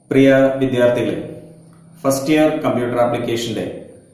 പ്രിയ വിദ്യാർത്ഥികളെ first year computer ആപ്ലിക്കേഷന്റെ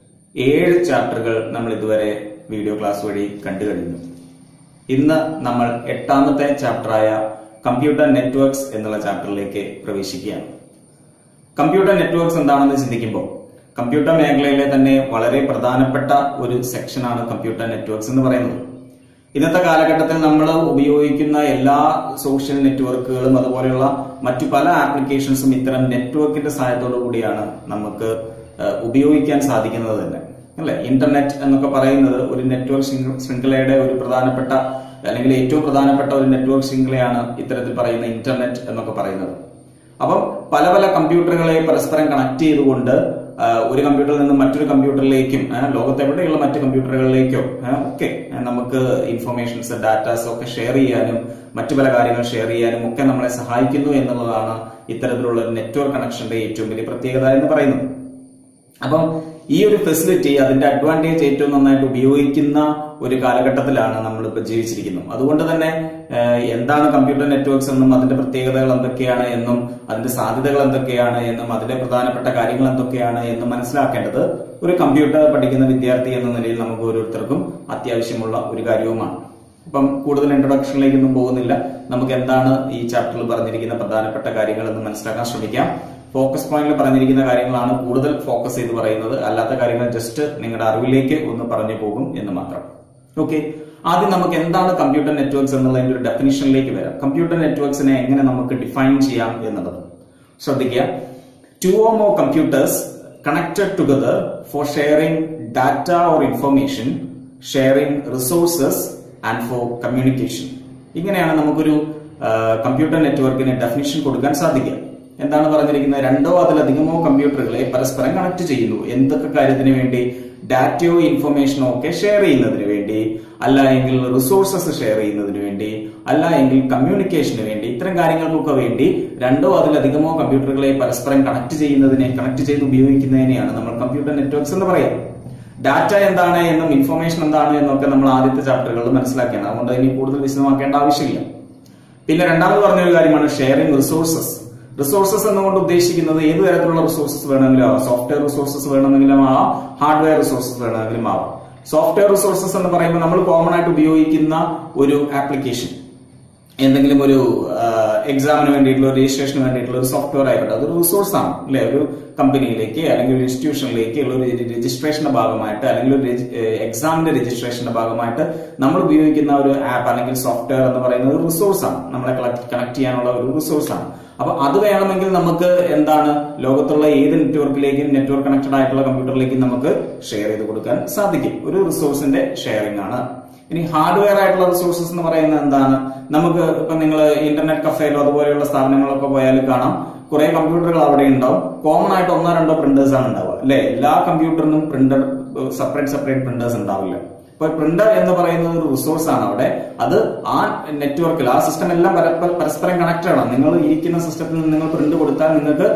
ഏഴ് ചാപ്റ്ററുകൾ നമ്മൾ ഇതുവരെ വീഡിയോ ക്ലാസ് വഴി കണ്ടു കഴിഞ്ഞു ഇന്ന് നമ്മൾ എട്ടാമത്തെ ചാപ്റ്ററായ കമ്പ്യൂട്ടർ നെറ്റ്വർക്ക്സ് എന്നുള്ള ചാപ്റ്ററിലേക്ക് പ്രവേശിക്കുകയാണ് കമ്പ്യൂട്ടർ നെറ്റ്വർക്ക്സ് എന്താണെന്ന് ചിന്തിക്കുമ്പോൾ കമ്പ്യൂട്ടർ മേഖലയിലെ തന്നെ വളരെ പ്രധാനപ്പെട്ട ഒരു സെക്ഷനാണ് കമ്പ്യൂട്ടർ നെറ്റ്വർക്ക്സ് എന്ന് പറയുന്നത് ഇന്നത്തെ കാലഘട്ടത്തിൽ നമ്മൾ ഉപയോഗിക്കുന്ന എല്ലാ സോഷ്യൽ നെറ്റ്വർക്കുകളും അതുപോലെയുള്ള മറ്റു പല ആപ്ലിക്കേഷൻസും ഇത്തരം നെറ്റ്വർക്കിന്റെ സഹായത്തോടു കൂടിയാണ് നമുക്ക് ഏഹ്, ഉപയോഗിക്കാൻ സാധിക്കുന്നത് തന്നെ അല്ലെ ഇന്റർനെറ്റ് എന്നൊക്കെ പറയുന്നത് ഒരു നെറ്റ്വർക്ക് ശൃംഖ- ശൃംഖലയുടെ ഒരു പ്രധാനപ്പെട്ട അല്ലെങ്കിൽ ഏറ്റവും പ്രധാനപ്പെട്ട ഒരു നെറ്റ്വർക്ക് ശൃംഖലയാണ് ഇത്തരത്തിൽ പറയുന്ന ഇന്റർനെറ്റ് എന്നൊക്കെ പറയുന്നത് അപ്പം പല പല കമ്പ്യൂട്ടറുകളെ പരസ്പരം കണക്ട് ചെയ്തുകൊണ്ട് ആ, ഒരു കമ്പ്യൂട്ടറിൽ നിന്ന് മറ്റൊരു കമ്പ്യൂട്ടറിലേക്കും ആ, ലോകത്തെവിടെയുള്ള മറ്റു കമ്പ്യൂട്ടറുകളിലേക്കോ ആ, ഒക്കെ ആ, നമുക്ക് ഇൻഫർമേഷൻസ് ഡാറ്റാസ് ഒക്കെ ഷെയർ ചെയ്യാനും മറ്റു പല കാര്യങ്ങൾ ഷെയർ ചെയ്യാനും ഒക്കെ നമ്മളെ സഹായിക്കുന്നു എന്നുള്ളതാണ് ഇത്തരത്തിലുള്ള നെറ്റ്വർക്ക് കണക്ഷന്റെ ഏറ്റവും വലിയ പ്രത്യേകത എന്ന് പറയുന്നത് അപ്പം ഈ ഒരു ഫെസിലിറ്റി അതിന്റെ അഡ്വാൻറ്റേജ് ഏറ്റവും നന്നായിട്ട് ഉപയോഗിക്കുന്ന ഒരു കാലഘട്ടത്തിലാണ് നമ്മളിപ്പോൾ ജീവിച്ചിരിക്കുന്നത് അതുകൊണ്ട് തന്നെ ഏഹ്, എന്താണ് കമ്പ്യൂട്ടർ നെറ്റ്വർക്ക്സ് എന്നും അതിന്റെ പ്രത്യേകതകൾ എന്തൊക്കെയാണ് എന്നും അതിന്റെ സാധ്യതകൾ എന്തൊക്കെയാണ് എന്നും അതിന്റെ പ്രധാനപ്പെട്ട കാര്യങ്ങൾ എന്തൊക്കെയാണ് എന്നും മനസ്സിലാക്കേണ്ടത് ഒരു കമ്പ്യൂട്ടർ പഠിക്കുന്ന വിദ്യാർത്ഥി എന്ന നിലയിൽ നമുക്ക് ഓരോരുത്തർക്കും അത്യാവശ്യമുള്ള ഒരു കാര്യവുമാണ് അപ്പം കൂടുതൽ ഇൻട്രൊഡക്ഷനിലേക്കൊന്നും പോകുന്നില്ല നമുക്ക് എന്താണ് ഈ ചാപ്റ്ററിൽ പറഞ്ഞിരിക്കുന്ന പ്രധാനപ്പെട്ട കാര്യങ്ങൾ എന്ന് മനസ്സിലാക്കാൻ ശ്രമിക്കാം ഫോക്കസ് പോയിന്റിൽ പറഞ്ഞിരിക്കുന്ന കാര്യങ്ങളാണ് കൂടുതൽ ഫോക്കസ് ചെയ്ത് പറയുന്നത് അല്ലാത്ത കാര്യങ്ങൾ ജസ്റ്റ് നിങ്ങളുടെ അറിവിലേക്ക് ഒന്ന് പറഞ്ഞു പോകും എന്ന് മാത്രം ഓക്കെ ആദ്യം നമുക്ക് എന്താണ് കമ്പ്യൂട്ടർ നെറ്റ്വർക്ക്സ് എന്നുള്ളതിന്റെ ഒരു ഡെഫിനിഷനിലേക്ക് വരാം കമ്പ്യൂട്ടർ നെറ്റ്വർക്ക്സിനെ എങ്ങനെ നമുക്ക് ഡിഫൈൻ ചെയ്യാം എന്നുള്ളത് ശ്രദ്ധിക്കുക two or more computers connected together for sharing data or information sharing resources and for communication ഇങ്ങനെയാണ് നമുക്കൊരു കമ്പ്യൂട്ടർ നെറ്റ്വർക്കിന് ഡെഫിനിഷൻ കൊടുക്കാൻ സാധിക്കുക എന്താണ് പറഞ്ഞിരിക്കുന്നത് രണ്ടോ അതിലധികമോ കമ്പ്യൂട്ടറുകളെ പരസ്പരം കണക്ട് ചെയ്യുന്നു എന്തൊക്കെ കാര്യത്തിന് വേണ്ടി ഡാറ്റയോ ഇൻഫർമേഷനോ ഒക്കെ ഷെയർ ചെയ്യുന്നതിന് വേണ്ടി അല്ല എങ്കിൽ റിസോഴ്സസ് ഷെയർ ചെയ്യുന്നതിന് വേണ്ടി അല്ല എങ്കിൽ കമ്മ്യൂണിക്കേഷന് വേണ്ടി ഇത്തരം കാര്യങ്ങൾക്കൊക്കെ വേണ്ടി രണ്ടോ അതിലധികമോ കമ്പ്യൂട്ടറുകളെ പരസ്പരം കണക്ട് ചെയ്യുന്നതിനെ കണക്ട് ചെയ്ത് ഉപയോഗിക്കുന്നതിനെയാണ് നമ്മൾ കമ്പ്യൂട്ടർ നെറ്റ്വർക്ക്സ് എന്ന് പറയാം ഡാറ്റ എന്താണ് എന്നും ഇൻഫർമേഷൻ എന്താണ് എന്നൊക്കെ നമ്മൾ ആദ്യത്തെ ചാപ്റ്ററുകളിൽ മനസ്സിലാക്കിയാണ് അതുകൊണ്ട് ഇനി കൂടുതൽ വിശദമാക്കേണ്ട ആവശ്യമില്ല പിന്നെ രണ്ടാമത് പറഞ്ഞ ഒരു കാര്യമാണ് ഷെയറിംഗ് റിസോഴ്സസ് റിസോഴ്സസ് എന്നുകൊണ്ട് ഉദ്ദേശിക്കുന്നത് ഏത് തരത്തിലുള്ള റിസോഴ്സസ് വേണമെങ്കിലും ആവാം സോഫ്റ്റ്വെയർ റിസോഴ്സസ് വേണമെങ്കിലും ആവാം ഹാർഡ്വെയർ റിസോഴ്സസ് വേണമെങ്കിലും ആവാം സോഫ്റ്റ്വെയർ റിസോഴ്സസ് എന്ന് പറയുമ്പോൾ നമ്മൾ കോമൺ ആയിട്ട് ഉപയോഗിക്കുന്ന ഒരു ആപ്ലിക്കേഷൻ എന്തെങ്കിലും ഒരു എക്സാമിന് വേണ്ടിയിട്ടുള്ള ഒരു രജിസ്ട്രേഷന് വേണ്ടിയിട്ടുള്ള ഒരു സോഫ്റ്റ്വെയർ ആയിക്കോട്ടെ അതൊരു റിസോഴ്സ് ആണ് അല്ലെ ഒരു കമ്പനിയിലേക്ക് അല്ലെങ്കിൽ ഒരു ഇൻസ്റ്റിറ്റ്യൂഷനിലേക്ക് ഉള്ള ഒരു രജിസ്ട്രേഷന്റെ ഭാഗമായിട്ട് അല്ലെങ്കിൽ ഒരു എക്സാമിന്റെ രജിസ്ട്രേഷന്റെ ഭാഗമായിട്ട് നമ്മൾ ഉപയോഗിക്കുന്ന ഒരു ആപ്പ് അല്ലെങ്കിൽ സോഫ്റ്റ്വെയർ എന്ന് പറയുന്നത് ഒരു റിസോഴ്സ് ആണ് നമ്മളെ കണക്ട് ചെയ്യാനുള്ള ഒരു റിസോഴ്സ് ആണ് അപ്പൊ അത് വേണമെങ്കിൽ നമുക്ക് എന്താണ് ലോകത്തുള്ള ഏത് നെറ്റ്വർക്കിലേക്കും നെറ്റ്വർക്ക് കണക്റ്റഡ് ആയിട്ടുള്ള കമ്പ്യൂട്ടറിലേക്കും നമുക്ക് ഷെയർ ചെയ്ത് കൊടുക്കാൻ സാധിക്കും ഒരു റിസോഴ്സിന്റെ ഷെയറിംഗ് ആണ് ഇനി ഹാർഡ്വെയർ ആയിട്ടുള്ള റിസോഴ്സസ് എന്ന് പറയുന്നത് എന്താണ് നമുക്ക് ഇപ്പൊ നിങ്ങൾ ഇന്റർനെറ്റ് കഫേലോ അതുപോലെയുള്ള സ്ഥാപനങ്ങളൊക്കെ പോയാൽ കാണാം കുറെ കമ്പ്യൂട്ടറുകൾ അവിടെ ഉണ്ടാവും കോമൺ ആയിട്ട് ഒന്നോ രണ്ടോ പ്രിന്റേഴ്സ് ആണ് ഉണ്ടാവുക അല്ലെ എല്ലാ കമ്പ്യൂട്ടറിനും പ്രിന്റർ സെപ്പറേറ്റ് സെപ്പറേറ്റ് പ്രിന്റേഴ്സ് ഉണ്ടാവില്ല ഇപ്പൊ പ്രിന്റർ എന്ന് പറയുന്നത് ഒരു റിസോഴ്സ് ആണ് അവിടെ അത് ആ നെറ്റ്വർക്കിൽ ആ സിസ്റ്റം എല്ലാം പരപ്പ- പരസ്പരം കണക്റ്റഡ് ആണ് നിങ്ങൾ ഇരിക്കുന്ന സിസ്റ്റത്തിൽ നിന്ന് നിങ്ങൾ പ്രിന്റ് കൊടുത്താൽ നിങ്ങൾക്ക്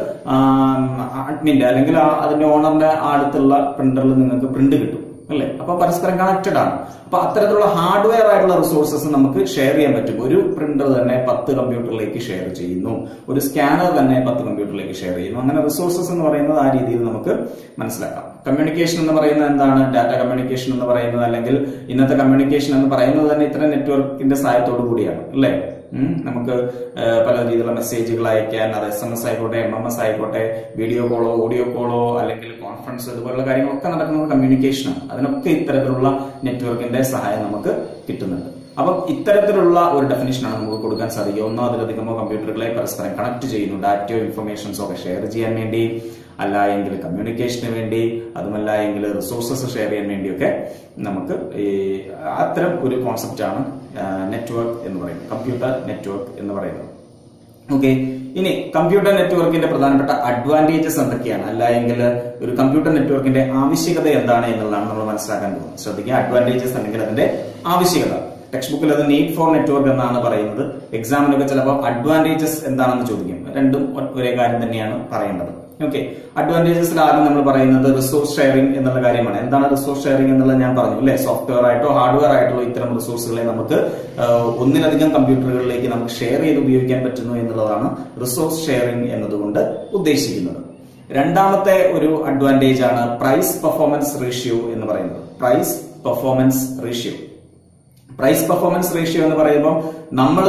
അഡ്മിന്റെ അല്ലെങ്കിൽ ആ അതിന്റെ ഓണറിന്റെ ആ അടുത്തുള്ള പ്രിന്ററിൽ നിങ്ങൾക്ക് പ്രിന്റ് കിട്ടും അല്ലേ അപ്പൊ പരസ്പരം കണക്റ്റഡ് ആണ് അപ്പൊ അത്തരത്തിലുള്ള ഹാർഡ്വെയർ ആയിട്ടുള്ള റിസോഴ്സസ് നമുക്ക് ഷെയർ ചെയ്യാൻ പറ്റും ഒരു പ്രിന്റർ തന്നെ പത്ത് കമ്പ്യൂട്ടറിലേക്ക് ഷെയർ ചെയ്യുന്നു ഒരു സ്കാനർ തന്നെ പത്ത് കമ്പ്യൂട്ടറിലേക്ക് ഷെയർ ചെയ്യുന്നു അങ്ങനെ റിസോഴ്സസ് എന്ന് പറയുന്നത് ആ രീതിയിൽ നമുക്ക് മനസ്സിലാക്കാം കമ്മ്യൂണിക്കേഷൻ എന്ന് പറയുന്നത് എന്താണ് ഡാറ്റ കമ്മ്യൂണിക്കേഷൻ എന്ന് പറയുന്നത് അല്ലെങ്കിൽ ഇന്നത്തെ കമ്മ്യൂണിക്കേഷൻ എന്ന് പറയുന്നത് തന്നെ ഇത്തരം നെറ്റ്വർക്കിന്റെ സഹായത്തോടു കൂടിയാണ് അല്ലേ ഉം, നമുക്ക് ആ, പല രീതിയിലുള്ള മെസ്സേജുകൾ അയക്കാൻ അത് എസ് എം എസ് ആയിക്കോട്ടെ എം എം എസ് ആയിക്കോട്ടെ വീഡിയോ കോളോ ഓഡിയോ കോളോ അല്ലെങ്കിൽ കോൺഫറൻസ് ഇതുപോലുള്ള കാര്യങ്ങളൊക്കെ നടക്കുന്നത് കമ്മ്യൂണിക്കേഷനാണ് അതിനൊക്കെ ഇത്തരത്തിലുള്ള നെറ്റ്വർക്കിന്റെ സഹായം നമുക്ക് കിട്ടുന്നുണ്ട് അപ്പം ഇത്തരത്തിലുള്ള ഒരു ഡെഫിനേഷനാണ് നമുക്ക് കൊടുക്കാൻ സാധിക്കുക ഒന്നോ അതിലധികമോ കമ്പ്യൂട്ടറുകളെ പരസ്പരം കണക്ട് ചെയ്യുന്നു ഡാറ്റയോ ഇൻഫർമേഷൻസോ ഒക്കെ ഷെയർ ചെയ്യാൻ വേണ്ടി അല്ല എങ്കിൽ കമ്മ്യൂണിക്കേഷന് വേണ്ടി അതുമല്ല എങ്കിൽ റിസോഴ്സസ് ഷെയർ ചെയ്യാൻ വേണ്ടിയൊക്കെ നമുക്ക് ഈ അത്തരം ഒരു കോൺസെപ്റ്റാണ് നെറ്റ്വർക്ക് എന്ന് പറയുന്നത് കമ്പ്യൂട്ടർ നെറ്റ്വർക്ക് എന്ന് പറയുന്നത് ഓക്കെ ഇനി കമ്പ്യൂട്ടർ നെറ്റ്വർക്കിന്റെ പ്രധാനപ്പെട്ട അഡ്വാൻറ്റേജസ് എന്തൊക്കെയാണ് അല്ല എങ്കിൽ ഒരു കമ്പ്യൂട്ടർ നെറ്റ്വർക്കിന്റെ ആവശ്യകത എന്താണ് എന്നുള്ളതാണ് നമ്മൾ മനസ്സിലാക്കാൻ പോകുന്നത് ശ്രദ്ധിക്കുക അഡ്വാൻറ്റേജസ് അല്ലെങ്കിൽ അതിന്റെ ആവശ്യകത ടെക്സ്റ്റ് ബുക്കിൽ അത് നീഡ് ഫോർ നെറ്റ്വർക്ക് എന്നാണ് പറയുന്നത് എക്സാമിനൊക്കെ ചിലപ്പോൾ അഡ്വാൻറ്റേജസ് എന്താണെന്ന് ചോദിക്കും രണ്ടും ഒ- ഒരേ കാര്യം തന്നെയാണ് പറയേണ്ടത് ഓക്കെ അഡ്വാൻറ്റേജസിൽ ആദ്യം നമ്മൾ പറയുന്നത് റിസോഴ്സ് ഷെയറിംഗ് എന്നുള്ള കാര്യമാണ് എന്താണ് റിസോഴ്സ് ഷെയറിംഗ് എന്നുള്ളത് ഞാൻ പറഞ്ഞു അല്ലെ സോഫ്റ്റ്വെയർ ആയിട്ടോ ഹാർഡ്വെയർ ആയിട്ടോ ഇത്തരം റിസോഴ്സുകളെ നമുക്ക് ആ, ഒന്നിലധികം കമ്പ്യൂട്ടറുകളിലേക്ക് നമുക്ക് ഷെയർ ചെയ്ത് ഉപയോഗിക്കാൻ പറ്റുന്നു എന്നുള്ളതാണ് റിസോഴ്സ് ഷെയറിംഗ് എന്നതുകൊണ്ട് ഉദ്ദേശിക്കുന്നത് രണ്ടാമത്തെ ഒരു അഡ്വാൻറ്റേജ് ആണ് പ്രൈസ് പെർഫോമൻസ് റേഷ്യോ എന്ന് പറയുന്നത് price performance ratio price performance ratio എന്ന് പറയുമ്പോൾ നമ്മൾ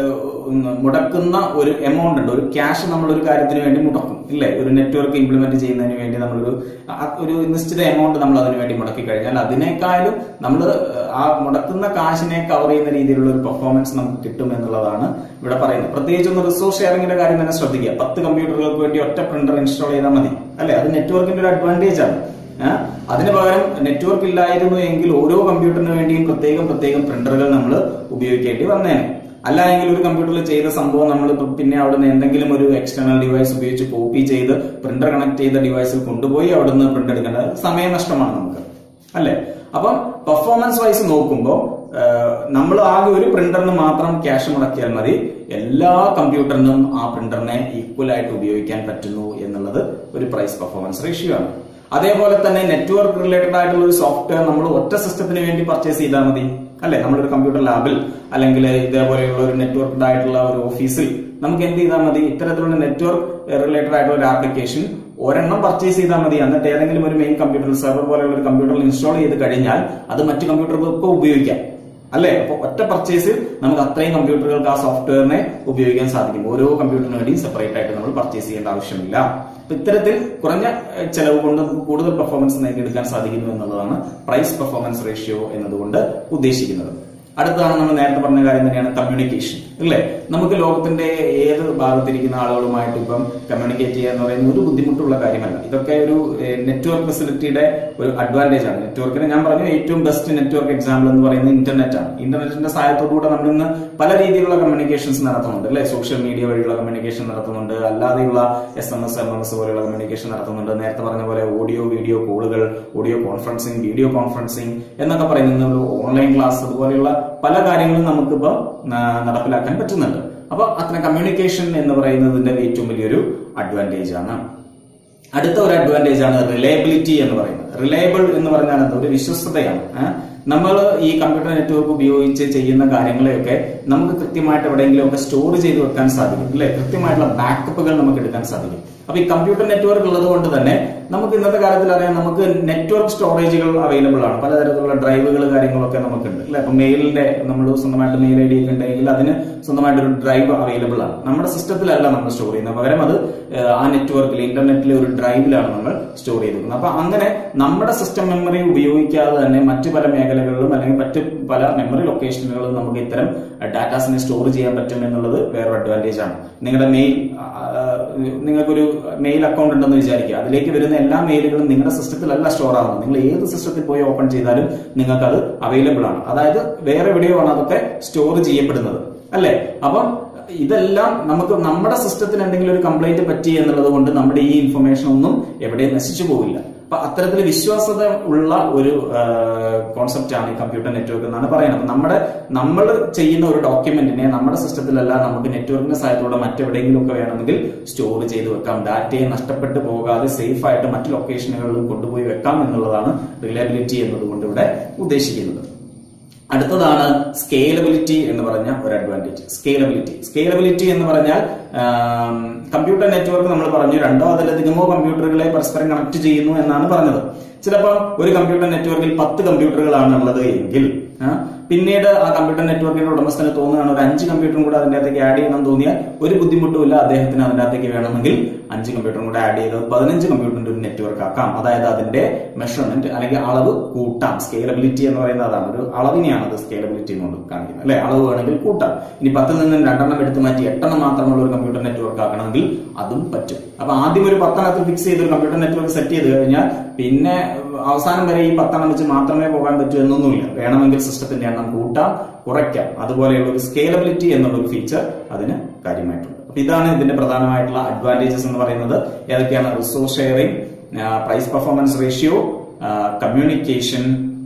മുടക്കുന്ന ഒരു എമൗണ്ട് ഉണ്ട് ഒരു ക്യാഷ് നമ്മൾ ഒരു കാര്യത്തിന് വേണ്ടി മുടക്കും ഇല്ലേ ഒരു നെറ്റ്വർക്ക് ഇംപ്ലിമെന്റ് ചെയ്യുന്നതിന് വേണ്ടി നമ്മളൊരു ആ- ഒരു നിശ്ചിത എമൗണ്ട് നമ്മൾ അതിന് വേണ്ടി മുടക്കി കഴിഞ്ഞാൽ അതിനേക്കാളും നമ്മൾ ആ മുടക്കുന്ന കാശിനെ കവർ ചെയ്യുന്ന രീതിയിലുള്ള ഒരു പെർഫോമൻസ് നമുക്ക് കിട്ടും എന്നുള്ളതാണ് ഇവിടെ പറയുന്നത് പ്രത്യേകിച്ച് ഒന്ന് റിസോഴ്സ് ഷെയറിംഗിന്റെ കാര്യം തന്നെ ശ്രദ്ധിക്കുക പത്ത് കമ്പ്യൂട്ടറുകൾക്ക് വേണ്ടി ഒറ്റ പ്രിന്റർ ഇൻസ്റ്റാൾ ചെയ്താൽ മതി അല്ലെ അത് നെറ്റ്വർക്കിന്റെ ഒരു അഡ്വാൻറ്റേജ് ആണ് ഏ? അതിന് പകരം നെറ്റ്വർക്ക് ഇല്ലായിരുന്നു എങ്കിൽ ഓരോ കമ്പ്യൂട്ടറിന് വേണ്ടിയും പ്രത്യേകം പ്രത്യേകം പ്രിന്ററുകൾ നമ്മൾ ഉപയോഗിക്കേണ്ടി വന്നേനെ അല്ല എങ്കിൽ ഒരു കമ്പ്യൂട്ടറിൽ ചെയ്ത സംഭവം നമ്മൾ പിന്നെ അവിടുന്ന് എന്തെങ്കിലും ഒരു എക്സ്റ്റേണൽ ഡിവൈസ് ഉപയോഗിച്ച് കോപ്പി ചെയ്ത് പ്രിന്റർ കണക്ട് ചെയ്ത ഡിവൈസിൽ കൊണ്ടുപോയി അവിടുന്ന് പ്രിന്റ് എടുക്കേണ്ടത് സമയനഷ്ടമാണ് നമുക്ക് അല്ലെ അപ്പം പെർഫോമൻസ് വൈസ് നോക്കുമ്പോൾ നമ്മൾ ആകെ ഒരു പ്രിന്ററിന് മാത്രം ക്യാഷ് മുടക്കിയാൽ മതി എല്ലാ കമ്പ്യൂട്ടറിനും ആ പ്രിന്ററിനെ ഈക്വൽ ആയിട്ട് ഉപയോഗിക്കാൻ പറ്റുന്നു എന്നുള്ളത് ഒരു പ്രൈസ് പെർഫോമൻസ് റേഷ്യോ ആണ് അതേപോലെ തന്നെ നെറ്റ്വർക്ക് റിലേറ്റഡ് ആയിട്ടുള്ള ഒരു സോഫ്റ്റ്വെയർ നമ്മൾ ഒറ്റ സിസ്റ്റത്തിന് വേണ്ടി പർച്ചേസ് ചെയ്താൽ മതി അല്ലെ നമ്മളൊരു കമ്പ്യൂട്ടർ ലാബിൽ അല്ലെങ്കിൽ ഇതേപോലെയുള്ള ഒരു നെറ്റ്വർക്ക്ഡ് ആയിട്ടുള്ള ഒരു ഓഫീസിൽ നമുക്ക് എന്ത് ചെയ്താൽ മതി ഇത്തരത്തിലുള്ള നെറ്റ്വർക്ക് റിലേറ്റഡ് ആയിട്ടുള്ള ഒരു ആപ്ലിക്കേഷൻ ഒരെണ്ണം പർച്ചേസ് ചെയ്താൽ മതി എന്നിട്ട് ഏതെങ്കിലും ഒരു മെയിൻ കമ്പ്യൂട്ടർ സെർവർ പോലെയുള്ള ഒരു കമ്പ്യൂട്ടറിൽ ഇൻസ്റ്റാൾ ചെയ്ത് കഴിഞ്ഞാൽ അത് മറ്റു കമ്പ്യൂട്ടറുകൾക്ക് ഉപയോഗിക്കാം അല്ലെ അപ്പൊ ഒറ്റ പർച്ചേസിൽ നമുക്ക് അത്രയും കമ്പ്യൂട്ടറുകൾക്ക് ആ സോഫ്റ്റ്വെയറിനെ ഉപയോഗിക്കാൻ സാധിക്കും ഓരോ കമ്പ്യൂട്ടറിന് വേണ്ടിയും സെപ്പറേറ്റ് ആയിട്ട് നമ്മൾ പർച്ചേസ് ചെയ്യേണ്ട ആവശ്യമില്ല അപ്പൊ ഇത്തരത്തിൽ കുറഞ്ഞ ഏഹ്, ചെലവ് കൊണ്ട് നമുക്ക് കൂടുതൽ പെർഫോമൻസ് നേടിയെടുക്കാൻ സാധിക്കുന്നു എന്നുള്ളതാണ് പ്രൈസ് പെർഫോമൻസ് റേഷ്യോ എന്നതുകൊണ്ട് ഉദ്ദേശിക്കുന്നത് അടുത്തതാണ് നമ്മൾ നേരത്തെ പറഞ്ഞ കാര്യം തന്നെയാണ് കമ്മ്യൂണിക്കേഷൻ അല്ലേ നമുക്ക് ലോകത്തിന്റെ ഏത് ഭാഗത്തിരിക്കുന്ന ആളുകളുമായിട്ട് ഇപ്പം കമ്മ്യൂണിക്കേറ്റ് ചെയ്യുക എന്ന് പറയുന്നത് ഒരു ബുദ്ധിമുട്ടുള്ള കാര്യമല്ല ഇതൊക്കെ ഒരു നെറ്റ്വർക്ക് ഫെസിലിറ്റിയുടെ ഒരു അഡ്വാൻറ്റേജ് ആണ് നെറ്റ്വർക്കിന് ഞാൻ പറഞ്ഞു ഏറ്റവും ബെസ്റ്റ് നെറ്റ്വർക്ക് എക്സാമ്പിൾ എന്ന് പറയുന്നത് ഇന്റർനെറ്റ് ആണ് ഇന്റർനെറ്റിന്റെ സഹായത്തോടുകൂടെ നമ്മൾ ഇന്ന് പല രീതിയിലുള്ള കമ്മ്യൂണിക്കേഷൻസ് നടത്തുന്നുണ്ട് അല്ലെ സോഷ്യൽ മീഡിയ വഴിയുള്ള കമ്മ്യൂണിക്കേഷൻ നടത്തുന്നുണ്ട് അല്ലാതെയുള്ള S M S M M S പോലെയുള്ള കമ്മ്യൂണിക്കേഷൻ നടത്തുന്നുണ്ട് നേരത്തെ പറഞ്ഞ പോലെ ഓഡിയോ വീഡിയോ കോളുകൾ ഓഡിയോ കോൺഫറൻസിങ് വീഡിയോ കോൺഫറൻസിങ് എന്നൊക്കെ പറയുന്ന ഒരു ഓൺലൈൻ ക്ലാസ് അതുപോലെയുള്ള പല കാര്യങ്ങളും നമുക്കിപ്പോൾ നടപ്പിലാക്കാൻ പറ്റുന്നുണ്ട് അപ്പൊ അത്തരം കമ്മ്യൂണിക്കേഷൻ എന്ന് പറയുന്നതിന്റെ ഏറ്റവും വലിയൊരു അഡ്വാൻറ്റേജ് ആണ് അടുത്ത ഒരു അഡ്വാൻറ്റേജ് ആണ് റിലയബിലിറ്റി എന്ന് പറയുന്നത് റിലയബിൾ എന്ന് പറഞ്ഞാൽ എന്താ ഒരു വിശ്വസ്തതയാണ് നമ്മൾ ഈ കമ്പ്യൂട്ടർ നെറ്റ്വർക്ക് ഉപയോഗിച്ച് ചെയ്യുന്ന കാര്യങ്ങളെയൊക്കെ നമുക്ക് കൃത്യമായിട്ട് എവിടെയെങ്കിലും ഒക്കെ സ്റ്റോർ ചെയ്ത് വെക്കാൻ സാധിക്കും അല്ലെ കൃത്യമായിട്ടുള്ള ബാക്കപ്പുകൾ നമുക്ക് എടുക്കാൻ സാധിക്കും അപ്പൊ ഈ കമ്പ്യൂട്ടർ നെറ്റ്വർക്ക് ഉള്ളത് കൊണ്ട് തന്നെ നമുക്ക് ഇന്നത്തെ കാലത്തിൽ അറിയാം നമുക്ക് നെറ്റ്വർക്ക് സ്റ്റോറേജുകൾ അവൈലബിൾ ആണ് പലതരത്തിലുള്ള ഡ്രൈവുകൾ കാര്യങ്ങളൊക്കെ നമുക്കുണ്ട് അല്ലെ അപ്പൊ മെയിലിന്റെ നമ്മൾ സ്വന്തമായിട്ട് മെയിൽ ഐ ഡി ഒക്കെ ഉണ്ടെങ്കിൽ അതിന് സ്വന്തമായിട്ട് ഒരു ഡ്രൈവ് അവൈലബിൾ ആണ് നമ്മുടെ സിസ്റ്റത്തിലല്ല നമ്മൾ സ്റ്റോർ ചെയ്യുന്നത് പകരം അത് ഏഹ്, ആ നെറ്റ്വർക്കിൽ ഇന്റർനെറ്റിലെ ഒരു ഡ്രൈവിലാണ് നമ്മൾ സ്റ്റോർ ചെയ്തിരിക്കുന്നത് അപ്പൊ അങ്ങനെ നമ്മുടെ സിസ്റ്റം മെമ്മറി ഉപയോഗിക്കാതെ തന്നെ മറ്റു പല മേഖലകളിലും അല്ലെങ്കിൽ മറ്റ് പല മെമ്മറി ലൊക്കേഷനുകളിലും നമുക്ക് ഇത്തരം ഡാറ്റാസിനെ സ്റ്റോർ ചെയ്യാൻ പറ്റും എന്നുള്ളത് വേറൊരു അഡ്വാൻറ്റേജ് ആണ് നിങ്ങളുടെ മെയിൽ നിങ്ങൾക്കൊരു മെയിൽ അക്കൗണ്ട് ഉണ്ടെന്ന് വിചാരിക്കുക അതിലേക്ക് വരുന്ന എല്ലാ മെയിലുകളും നിങ്ങളുടെ സിസ്റ്റത്തിലല്ല സ്റ്റോർ ആവുന്നത് നിങ്ങൾ ഏത് സിസ്റ്റത്തിൽ പോയി ഓപ്പൺ ചെയ്താലും നിങ്ങൾക്ക് അത് അവൈലബിൾ ആണ് അതായത് വേറെ എവിടെയോ ആണ് അതൊക്കെ സ്റ്റോർ ചെയ്യപ്പെടുന്നത് അല്ലെ അപ്പം ഇതെല്ലാം നമുക്ക് നമ്മുടെ സിസ്റ്റത്തിന് എന്തെങ്കിലും ഒരു കംപ്ലൈന്റ് പറ്റി എന്നുള്ളത് കൊണ്ട് നമ്മുടെ ഈ ഇൻഫർമേഷൻ ഒന്നും എവിടെയും നശിച്ചു പോവില്ല അപ്പൊ അത്തരത്തിൽ വിശ്വാസത ഉള്ള ഒരു കോൺസെപ്റ്റ് ആണ് ഈ കമ്പ്യൂട്ടർ നെറ്റ്വർക്ക് എന്നാണ് പറയുന്നത് അപ്പൊ നമ്മുടെ നമ്മൾ ചെയ്യുന്ന ഒരു ഡോക്യുമെന്റിനെ നമ്മുടെ സിസ്റ്റത്തിലല്ല നമുക്ക് നെറ്റ്വർക്കിന്റെ സഹായത്തോടെ മറ്റെവിടെയെങ്കിലും ഒക്കെ വേണമെങ്കിൽ സ്റ്റോർ ചെയ്ത് വെക്കാം ഡാറ്റയെ നഷ്ടപ്പെട്ടു പോകാതെ സേഫ് ആയിട്ട് മറ്റു ലൊക്കേഷനുകളിലും കൊണ്ടുപോയി വെക്കാം എന്നുള്ളതാണ് റിലയബിലിറ്റി എന്നതുകൊണ്ട് ഇവിടെ ഉദ്ദേശിക്കുന്നത് അടുത്തതാണ് സ്കേലബിലിറ്റി എന്ന് പറഞ്ഞ ഒരു അഡ്വാൻറ്റേജ് സ്കേലബിലിറ്റി സ്കേലബിലിറ്റി എന്ന് പറഞ്ഞാൽ കമ്പ്യൂട്ടർ നെറ്റ്വർക്ക് നമ്മൾ പറഞ്ഞു രണ്ടോ അതിലധികമോ കമ്പ്യൂട്ടറുകളെ പരസ്പരം കണക്ട് ചെയ്യുന്നു എന്നാണ് പറഞ്ഞത് ചിലപ്പോൾ ഒരു കമ്പ്യൂട്ടർ നെറ്റ്വർക്കിൽ പത്ത് കമ്പ്യൂട്ടറുകളാണ് ഉള്ളത് എങ്കിൽ ആ, പിന്നീട് ആ കമ്പ്യൂട്ടർ നെറ്റ്വർക്കിന്റെ ഉടമസ്ഥന് തോന്നുകയാണ് ഒരു അഞ്ച് കമ്പ്യൂട്ടറും കൂടെ അതിന്റെ അകത്തേക്ക് ആഡ് ചെയ്യണം തോന്നിയാൽ ഒരു ബുദ്ധിമുട്ടുമില്ല അദ്ദേഹത്തിന് അതിന്റെ അകത്തേക്ക് വേണമെങ്കിൽ അഞ്ച് കമ്പ്യൂട്ടറും കൂടെ ആഡ് ചെയ്ത് പതിനഞ്ച് കമ്പ്യൂട്ടറിന്റെ ഒരു നെറ്റ്വർക്ക് ആക്കാം അതായത് അതിന്റെ മെഷർമെന്റ് അല്ലെങ്കിൽ അളവ് കൂട്ടാം സ്കേലബിലിറ്റി എന്ന് പറയുന്നത് അതാണ് ഒരു അളവിനെയാണ് അത് സ്കേലബിലിറ്റി കൊണ്ട് കാണിക്കുന്നത് അല്ലെ അളവ് വേണമെങ്കിൽ കൂട്ടാം ഇനി പത്തിൽ നിന്നും രണ്ടെണ്ണം എടുത്ത് മാറ്റി എട്ടെണ്ണം മാത്രമുള്ള ഒരു കമ്പ്യൂട്ടർ നെറ്റ്വർക്ക് ആക്കണമെങ്കിൽ അതും പറ്റും അപ്പൊ ആദ്യം ഒരു പത്തെണ്ണത്തിൽ ഫിക്സ് ചെയ്ത് ഒരു കമ്പ്യൂട്ടർ നെറ്റ്വർക്ക് സെറ്റ് ചെയ്ത് കഴിഞ്ഞാൽ പിന്നെ അവസാനം വരെ ഈ പത്തെണ്ണം വെച്ച് മാത്രമേ പോകാൻ പറ്റൂ എന്നൊന്നുമില്ല വേണമെങ്കിൽ സിസ്റ്റത്തിന്റെ എണ്ണം കൂട്ടാം കുറയ്ക്കാം അതുപോലെയുള്ള ഒരു സ്കേലബിലിറ്റി എന്നുള്ള ഒരു ഫീച്ചർ അതിന് കാര്യമായിട്ടുണ്ട് അപ്പൊ ഇതാണ് ഇതിന്റെ പ്രധാനമായിട്ടുള്ള അഡ്വാൻറ്റേജസ് എന്ന് പറയുന്നത് ഏതൊക്കെയാണ് resource sharing price performance ratio communication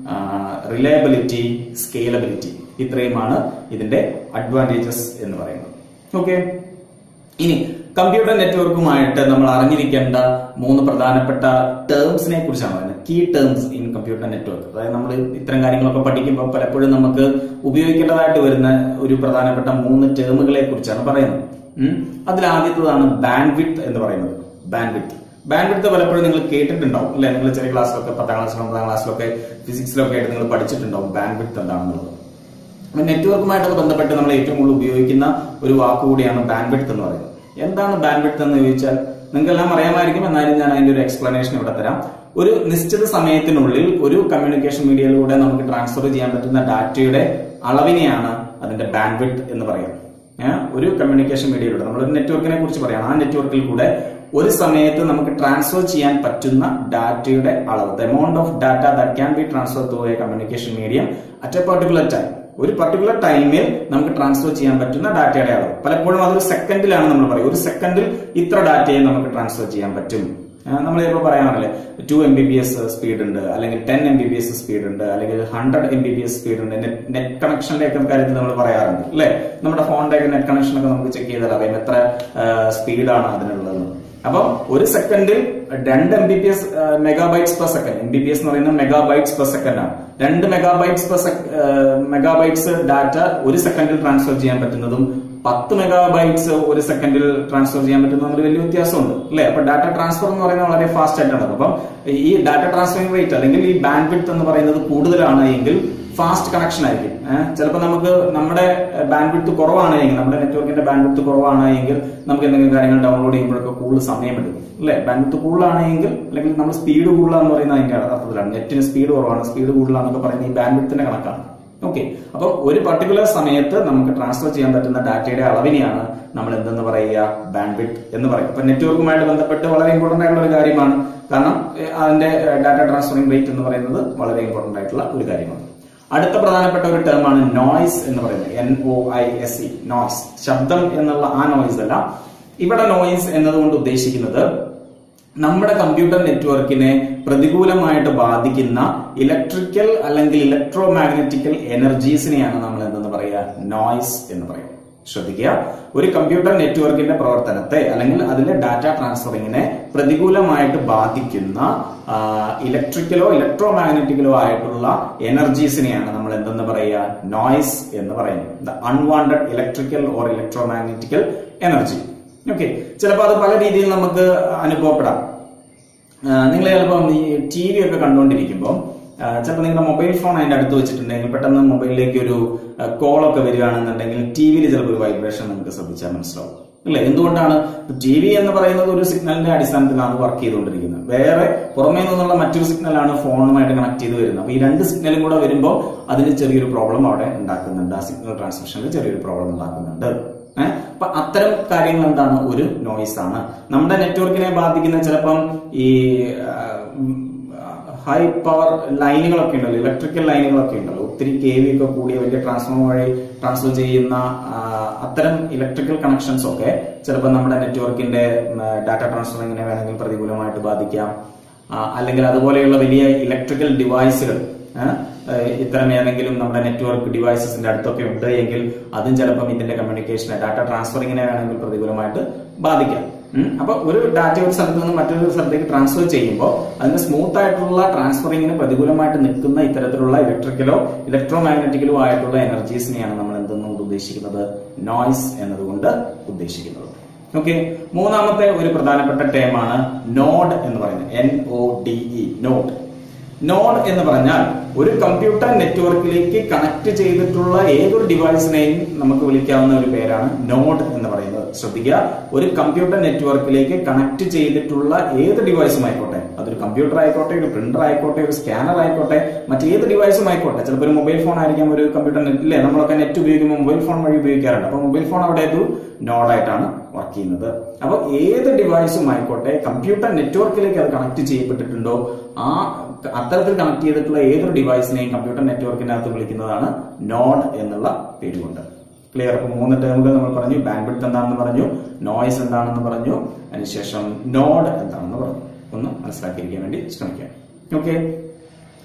reliability scalability ഇത്രയുമാണ് ഇതിന്റെ അഡ്വാൻറ്റേജസ് എന്ന് പറയുന്നത് ഓക്കെ ഇനി കമ്പ്യൂട്ടർ നെറ്റ്വർക്കുമായിട്ട് നമ്മൾ അറിഞ്ഞിരിക്കേണ്ട മൂന്ന് പ്രധാനപ്പെട്ട ടേംസിനെ കുറിച്ചാണ് പറയുന്നത് key terms in computer network അതായത് നമ്മൾ ഇത്തരം കാര്യങ്ങളൊക്കെ പഠിക്കുമ്പോൾ പലപ്പോഴും നമുക്ക് ഉപയോഗിക്കേണ്ടതായിട്ട് വരുന്ന ഒരു പ്രധാനപ്പെട്ട മൂന്ന് ടേമുകളെ കുറിച്ചാണ് പറയുന്നത് ഉം. അതിൽ ആദ്യത്തേതാണ് ബാൻഡ് വിത്ത് എന്ന് പറയുന്നത് ബാൻഡ് വിത്ത് ബാൻഡ് വിത്ത് പലപ്പോഴും നിങ്ങൾ കേട്ടിട്ടുണ്ടാവും അല്ലെ നിങ്ങൾ ചെറിയ ക്ലാസ്സിലൊക്കെ പത്താം ക്ലാസ്സിലും ഒമ്പതാം ക്ലാസ്സിലൊക്കെ ഫിസിക്സിലൊക്കെ ആയിട്ട് നിങ്ങൾ പഠിച്ചിട്ടുണ്ടാവും ബാൻഡ് വിത്ത് എന്താണെന്നുള്ളത് അപ്പൊ നെറ്റ്വർക്കുമായിട്ടൊക്കെ ബന്ധപ്പെട്ട് നമ്മൾ ഏറ്റവും കൂടുതൽ ഉപയോഗിക്കുന്ന ഒരു വാക്ക് കൂടിയാണ് ബാൻഡ്വിഡ്ത്ത് എന്ന് പറയുന്നത് എന്താണ് ബാൻഡ്വിഡ്ത്ത് എന്ന് ചോദിച്ചാൽ നിങ്ങൾക്ക് എല്ലാം അറിയാമായിരിക്കും എന്നാലും ഞാൻ അതിന്റെ ഒരു എക്സ്പ്ലനേഷൻ ഇവിടെ തരാം ഒരു നിശ്ചിത സമയത്തിനുള്ളിൽ ഒരു കമ്മ്യൂണിക്കേഷൻ മീഡിയയിലൂടെ നമുക്ക് ട്രാൻസ്ഫർ ചെയ്യാൻ പറ്റുന്ന ഡാറ്റയുടെ അളവിനെയാണ് അതിന്റെ ബാൻഡ്വിഡ്ത്ത് എന്ന് പറയുന്നത് ഏഹ് ഒരു കമ്മ്യൂണിക്കേഷൻ മീഡിയയിലൂടെ നമ്മൾ ഒരു നെറ്റ്വർക്കിനെ കുറിച്ച് പറയാം ആ നെറ്റ്വർക്കിൽ കൂടെ ഒരു സമയത്ത് നമുക്ക് ട്രാൻസ്ഫർ ചെയ്യാൻ പറ്റുന്ന ഡാറ്റയുടെ അളവ് the amount of data that can be transfer through a communication medium at a particular time ഒരു പർട്ടിക്കുലർ ടൈമിൽ നമുക്ക് ട്രാൻസ്ഫർ ചെയ്യാൻ പറ്റുന്ന ഡാറ്റയുടെ അളവ് പലപ്പോഴും അതൊരു സെക്കൻഡിലാണ് നമ്മൾ പറയുക ഒരു സെക്കൻഡിൽ ഇത്ര ഡാറ്റയെ നമുക്ക് ട്രാൻസ്ഫർ ചെയ്യാൻ പറ്റും നമ്മൾ ചിലപ്പോൾ പറയാറില്ലേ two M B B S speed ഉണ്ട് അല്ലെങ്കിൽ ten M B B S speed ഉണ്ട് അല്ലെങ്കിൽ hundred M B B S speed ഉണ്ട് നെറ്റ് കണക്ഷന്റെ ഒക്കെ കാര്യത്തിൽ നമ്മൾ പറയാറുണ്ട് അല്ലെ നമ്മുടെ ഫോണിന്റെ ഒക്കെ നെറ്റ് കണക്ഷൻ ഒക്കെ നമുക്ക് ചെക്ക് ചെയ്താൽ അറിയാം എത്ര സ്പീഡാണ് അതിനുള്ളത് അപ്പം ഒരു സെക്കൻഡിൽ രണ്ട് M B P S megabytes per second M B P S എന്ന് പറയുന്നത് മെഗാബൈറ്റ്സ് പെർ സെക്കൻഡ് ആണ് രണ്ട് മെഗാബൈറ്റ്സ് പെർ മെഗാബൈറ്റ്സ് ഡാറ്റ ഒരു സെക്കൻഡിൽ ട്രാൻസ്ഫർ ചെയ്യാൻ പറ്റുന്നതും പത്ത് മെഗാബൈറ്റ്സ് ഒരു സെക്കൻഡിൽ ട്രാൻസ്ഫർ ചെയ്യാൻ പറ്റുന്ന തമ്മിൽ വലിയ വ്യത്യാസമുണ്ട് അല്ലെ അപ്പൊ ഡാറ്റ ട്രാൻസ്ഫർ എന്ന് പറയുന്നത് വളരെ ഫാസ്റ്റ് ആയിട്ടാണ് അപ്പം ഈ ഡാറ്റ ട്രാൻസ്ഫറിംഗ് റേറ്റ് അല്ലെങ്കിൽ ഈ ബാൻഡ് വിഡ്ത്ത് എന്ന് പറയുന്നത് കൂടുതലാണ് എങ്കിൽ ഫാസ്റ്റ് കണക്ഷൻ ആയിരിക്കും ചിലപ്പോൾ നമുക്ക് നമ്മുടെ ബാൻഡ് വിഡ്ത്ത് കുറവാണ് എങ്കിൽ നമ്മുടെ നെറ്റ്വർക്കിന്റെ ബാൻഡ് വിഡ്ത്ത് കുറവാണ് എങ്കിൽ നമുക്ക് എന്തെങ്കിലും കാര്യങ്ങൾ ഡൗൺലോഡ് ചെയ്യുമ്പോഴൊക്കെ കൂടുതൽ സമയം എടുക്കും അല്ലെ ബാൻഡ് വിഡ്ത്ത് കൂടുതലാണെങ്കിൽ അല്ലെങ്കിൽ നമ്മൾ സ്പീഡ് കൂടുതലാന്ന് പറയുന്നത് അതിന്റെ അർത്ഥത്തിലാണ് നെറ്റിന് സ്പീഡ് കുറവാണ് സ്പീഡ് കൂടുതലാണെന്നൊക്കെ പറയുന്നത് ഈ ബാൻഡ് വിഡ്ത്തിന്റെ കണക്കാണ് ഓക്കെ അപ്പൊ ഒരു പർട്ടിക്കുലർ സമയത്ത് നമുക്ക് ട്രാൻസ്ഫർ ചെയ്യാൻ പറ്റുന്ന ഡാറ്റയുടെ അളവിനെയാണ് നമ്മൾ എന്തെന്ന് പറയുക ബാൻഡ് വിഡ്ത്ത് എന്ന് പറയും അപ്പൊ നെറ്റ്വർക്കുമായിട്ട് ബന്ധപ്പെട്ട് വളരെ ഇമ്പോർട്ടന്റ് ആയിട്ടുള്ള ഒരു കാര്യമാണ് കാരണം ഏഹ്, അതിന്റെ ഡാറ്റ ട്രാൻസ്ഫറിംഗ് റേറ്റ് എന്ന് പറയുന്നത് വളരെ ഇമ്പോർട്ടന്റ് ആയിട്ടുള്ള ഒരു കാര്യമാണ് അടുത്ത പ്രധാനപ്പെട്ട ഒരു ടേമാണ് നോയ്സ് എന്ന് പറയുന്നത് N O I S E noise ശബ്ദം എന്നുള്ള ആ നോയ്സ് അല്ല ഇവിടെ നോയ്സ് എന്നതുകൊണ്ട് ഉദ്ദേശിക്കുന്നത് നമ്മുടെ കമ്പ്യൂട്ടർ നെറ്റ്വർക്കിനെ പ്രതികൂലമായിട്ട് ബാധിക്കുന്ന ഇലക്ട്രിക്കൽ അല്ലെങ്കിൽ ഇലക്ട്രോ മാഗ്നറ്റിക്കൽ എനർജീസിനെയാണ് നമ്മൾ എന്തെന്ന് പറയുക നോയ്സ് എന്ന് പറയുക ശ്രദ്ധിക്കുക ഒരു കമ്പ്യൂട്ടർ നെറ്റ്വർക്കിന്റെ പ്രവർത്തനത്തെ അല്ലെങ്കിൽ അതിലെ ഡാറ്റ ട്രാൻസ്ഫറിങ്ങിനെ പ്രതികൂലമായിട്ട് ബാധിക്കുന്ന ഇലക്ട്രിക്കലോ ഇലക്ട്രോ മാഗ്നറ്റിക്കലോ ആയിട്ടുള്ള എനർജീസിനെയാണ് നമ്മൾ എന്തെന്ന് പറയുക നോയ്സ് എന്ന് പറയുന്നത് the unwanted electrical or electromagnetical energy okay ചിലപ്പോൾ അത് പല രീതിയിൽ നമുക്ക് അനുഭവപ്പെടാം നിങ്ങൾ ചിലപ്പം ഈ ടി വി ഒക്കെ കണ്ടുകൊണ്ടിരിക്കുമ്പോൾ ചിലപ്പോൾ നിങ്ങളുടെ മൊബൈൽ ഫോൺ അതിന്റെ അടുത്ത് വെച്ചിട്ടുണ്ടെങ്കിൽ പെട്ടെന്ന് മൊബൈലിലേക്ക് ഒരു കോൾ ഒക്കെ വരികയാണെന്നുണ്ടെങ്കിൽ ടി വിയിൽ ചിലപ്പോൾ ഒരു വൈബ്രേഷൻ നിങ്ങൾക്ക് ശ്രദ്ധിച്ചാൽ മനസ്സിലാവും അല്ലെ എന്തുകൊണ്ടാണ് ടി വി എന്ന് പറയുന്നത് ഒരു സിഗ്നലിന്റെ അടിസ്ഥാനത്തിലാണ് വർക്ക് ചെയ്തുകൊണ്ടിരിക്കുന്നത് വേറെ പുറമേ നിന്നുള്ള മറ്റൊരു സിഗ്നലാണ് ഫോണുമായിട്ട് കണക്ട് ചെയ്ത് വരുന്നത് അപ്പൊ ഈ രണ്ട് സിഗ്നലും കൂടെ വരുമ്പോൾ അതിന് ചെറിയൊരു പ്രോബ്ലം അവിടെ ഉണ്ടാക്കുന്നുണ്ട് ആ സിഗ്നൽ ട്രാൻസ്മിഷനിൽ ചെറിയൊരു പ്രോബ്ലം ഉണ്ടാക്കുന്നുണ്ട് ഏഹ് അപ്പൊ അത്തരം കാര്യങ്ങൾ എന്താണ് ഒരു നോയിസ് ആണ് നമ്മുടെ നെറ്റ്വർക്കിനെ ബാധിക്കുന്ന ചിലപ്പം ഈ ഹൈ പവർ ലൈനുകളൊക്കെ ഉണ്ടല്ലോ ഇലക്ട്രിക്കൽ ലൈനുകളൊക്കെ ഉണ്ടല്ലോ ഒത്തിരി കെ വി ഒക്കെ കൂടിയ വലിയ ട്രാൻസ്ഫോമർ വഴി ട്രാൻസ്ഫർ ചെയ്യുന്ന ആ, അത്തരം ഇലക്ട്രിക്കൽ കണക്ഷൻസ് ഒക്കെ ചിലപ്പോൾ നമ്മുടെ നെറ്റ്വർക്കിന്റെ ഡാറ്റ ട്രാൻസ്ഫറിങ്ങിനെ വേണമെങ്കിൽ പ്രതികൂലമായിട്ട് ബാധിക്കാം ആ, അല്ലെങ്കിൽ അതുപോലെയുള്ള വലിയ ഇലക്ട്രിക്കൽ ഡിവൈസുകൾ ഏഹ്, ഏഹ്, ഇത്തരം ഏതെങ്കിലും നമ്മുടെ നെറ്റ്വർക്ക് ഡിവൈസസിന്റെ അടുത്തൊക്കെ ഉണ്ട് എങ്കിൽ അതും ചിലപ്പം ഇതിന്റെ കമ്മ്യൂണിക്കേഷനെ ഡാറ്റ ട്രാൻസ്ഫറിങ്ങിനെ വേണമെങ്കിൽ പ്രതികൂലമായിട്ട് ബാധിക്കാം ഉം. അപ്പൊ ഒരു ഡാറ്റ ഒരു സ്ഥലത്ത് നിന്ന് മറ്റൊരു സ്ഥലത്തേക്ക് ട്രാൻസ്ഫർ ചെയ്യുമ്പോൾ അതിന്റെ സ്മൂത്ത് ആയിട്ടുള്ള ട്രാൻസ്ഫറിങ്ങിന് പ്രതികൂലമായിട്ട് നിൽക്കുന്ന ഇത്തരത്തിലുള്ള ഇലക്ട്രിക്കലോ ഇലക്ട്രോ മാഗ്നറ്റിക്കലോ ആയിട്ടുള്ള എനർജീസിനെയാണ് നമ്മൾ എന്തെന്നുകൊണ്ട് ഉദ്ദേശിക്കുന്നത് നോയ്സ് എന്നതുകൊണ്ട് ഉദ്ദേശിക്കുന്നത് ഓക്കെ മൂന്നാമത്തെ ഒരു പ്രധാനപ്പെട്ട ടേമാണ് നോഡ് എന്ന് പറയുന്നത് N O D E node node എന്ന് പറഞ്ഞാൽ ഒരു കമ്പ്യൂട്ടർ നെറ്റ്വർക്കിലേക്ക് കണക്ട് ചെയ്തിട്ടുള്ള ഏതൊരു ഡിവൈസിനെയും നമുക്ക് വിളിക്കാവുന്ന ഒരു പേരാണ് നോഡ് എന്ന് പറയുന്നത് ശ്രദ്ധിക്കുക ഒരു കമ്പ്യൂട്ടർ നെറ്റ്വർക്കിലേക്ക് കണക്ട് ചെയ്തിട്ടുള്ള ഏത് ഡിവൈസും ആയിക്കോട്ടെ അതൊരു കമ്പ്യൂട്ടർ ആയിക്കോട്ടെ ഒരു പ്രിന്റർ ആയിക്കോട്ടെ ഒരു സ്കാനർ ആയിക്കോട്ടെ മറ്റേത് ഡിവൈസും ആയിക്കോട്ടെ ചിലപ്പോൾ ഒരു മൊബൈൽ ഫോൺ ആയിരിക്കാം ഒരു കമ്പ്യൂട്ടർ നെറ്റ് ഇല്ലേ നമ്മളൊക്കെ നെറ്റ് ഉപയോഗിക്കുമ്പോൾ മൊബൈൽ ഫോൺ വഴി ഉപയോഗിക്കാറുണ്ട് അപ്പൊ മൊബൈൽ ഫോൺ അവിടെ ഒരു നോഡായിട്ടാണ് വർക്ക് ചെയ്യുന്നത് അപ്പൊ ഏത് ഡിവൈസും ആയിക്കോട്ടെ കമ്പ്യൂട്ടർ നെറ്റ്വർക്കിലേക്ക് അത് കണക്ട് ചെയ്യപ്പെട്ടിട്ടുണ്ടോ ആ അത്തരത്തിൽ കണക്ട് ചെയ്തിട്ടുള്ള ഏതൊരു ഡിവൈസിനെയും കമ്പ്യൂട്ടർ നെറ്റ്വർക്കിനകത്ത് വിളിക്കുന്നതാണ് നോഡ് എന്നുള്ള പേരുകൊണ്ട് ക്ലിയർ അപ്പൊ മൂന്ന് ടേമുകൾ നമ്മൾ പറഞ്ഞു ബാൻഡ്വിഡ്ത്ത് എന്താണെന്ന് പറഞ്ഞു നോയ്സ് എന്താണെന്ന് പറഞ്ഞു അതിനുശേഷം നോഡ് എന്താണെന്ന് പറഞ്ഞു ഒന്ന് മനസ്സിലാക്കിയിരിക്കാൻ വേണ്ടി ശ്രമിക്കാം ഓക്കെ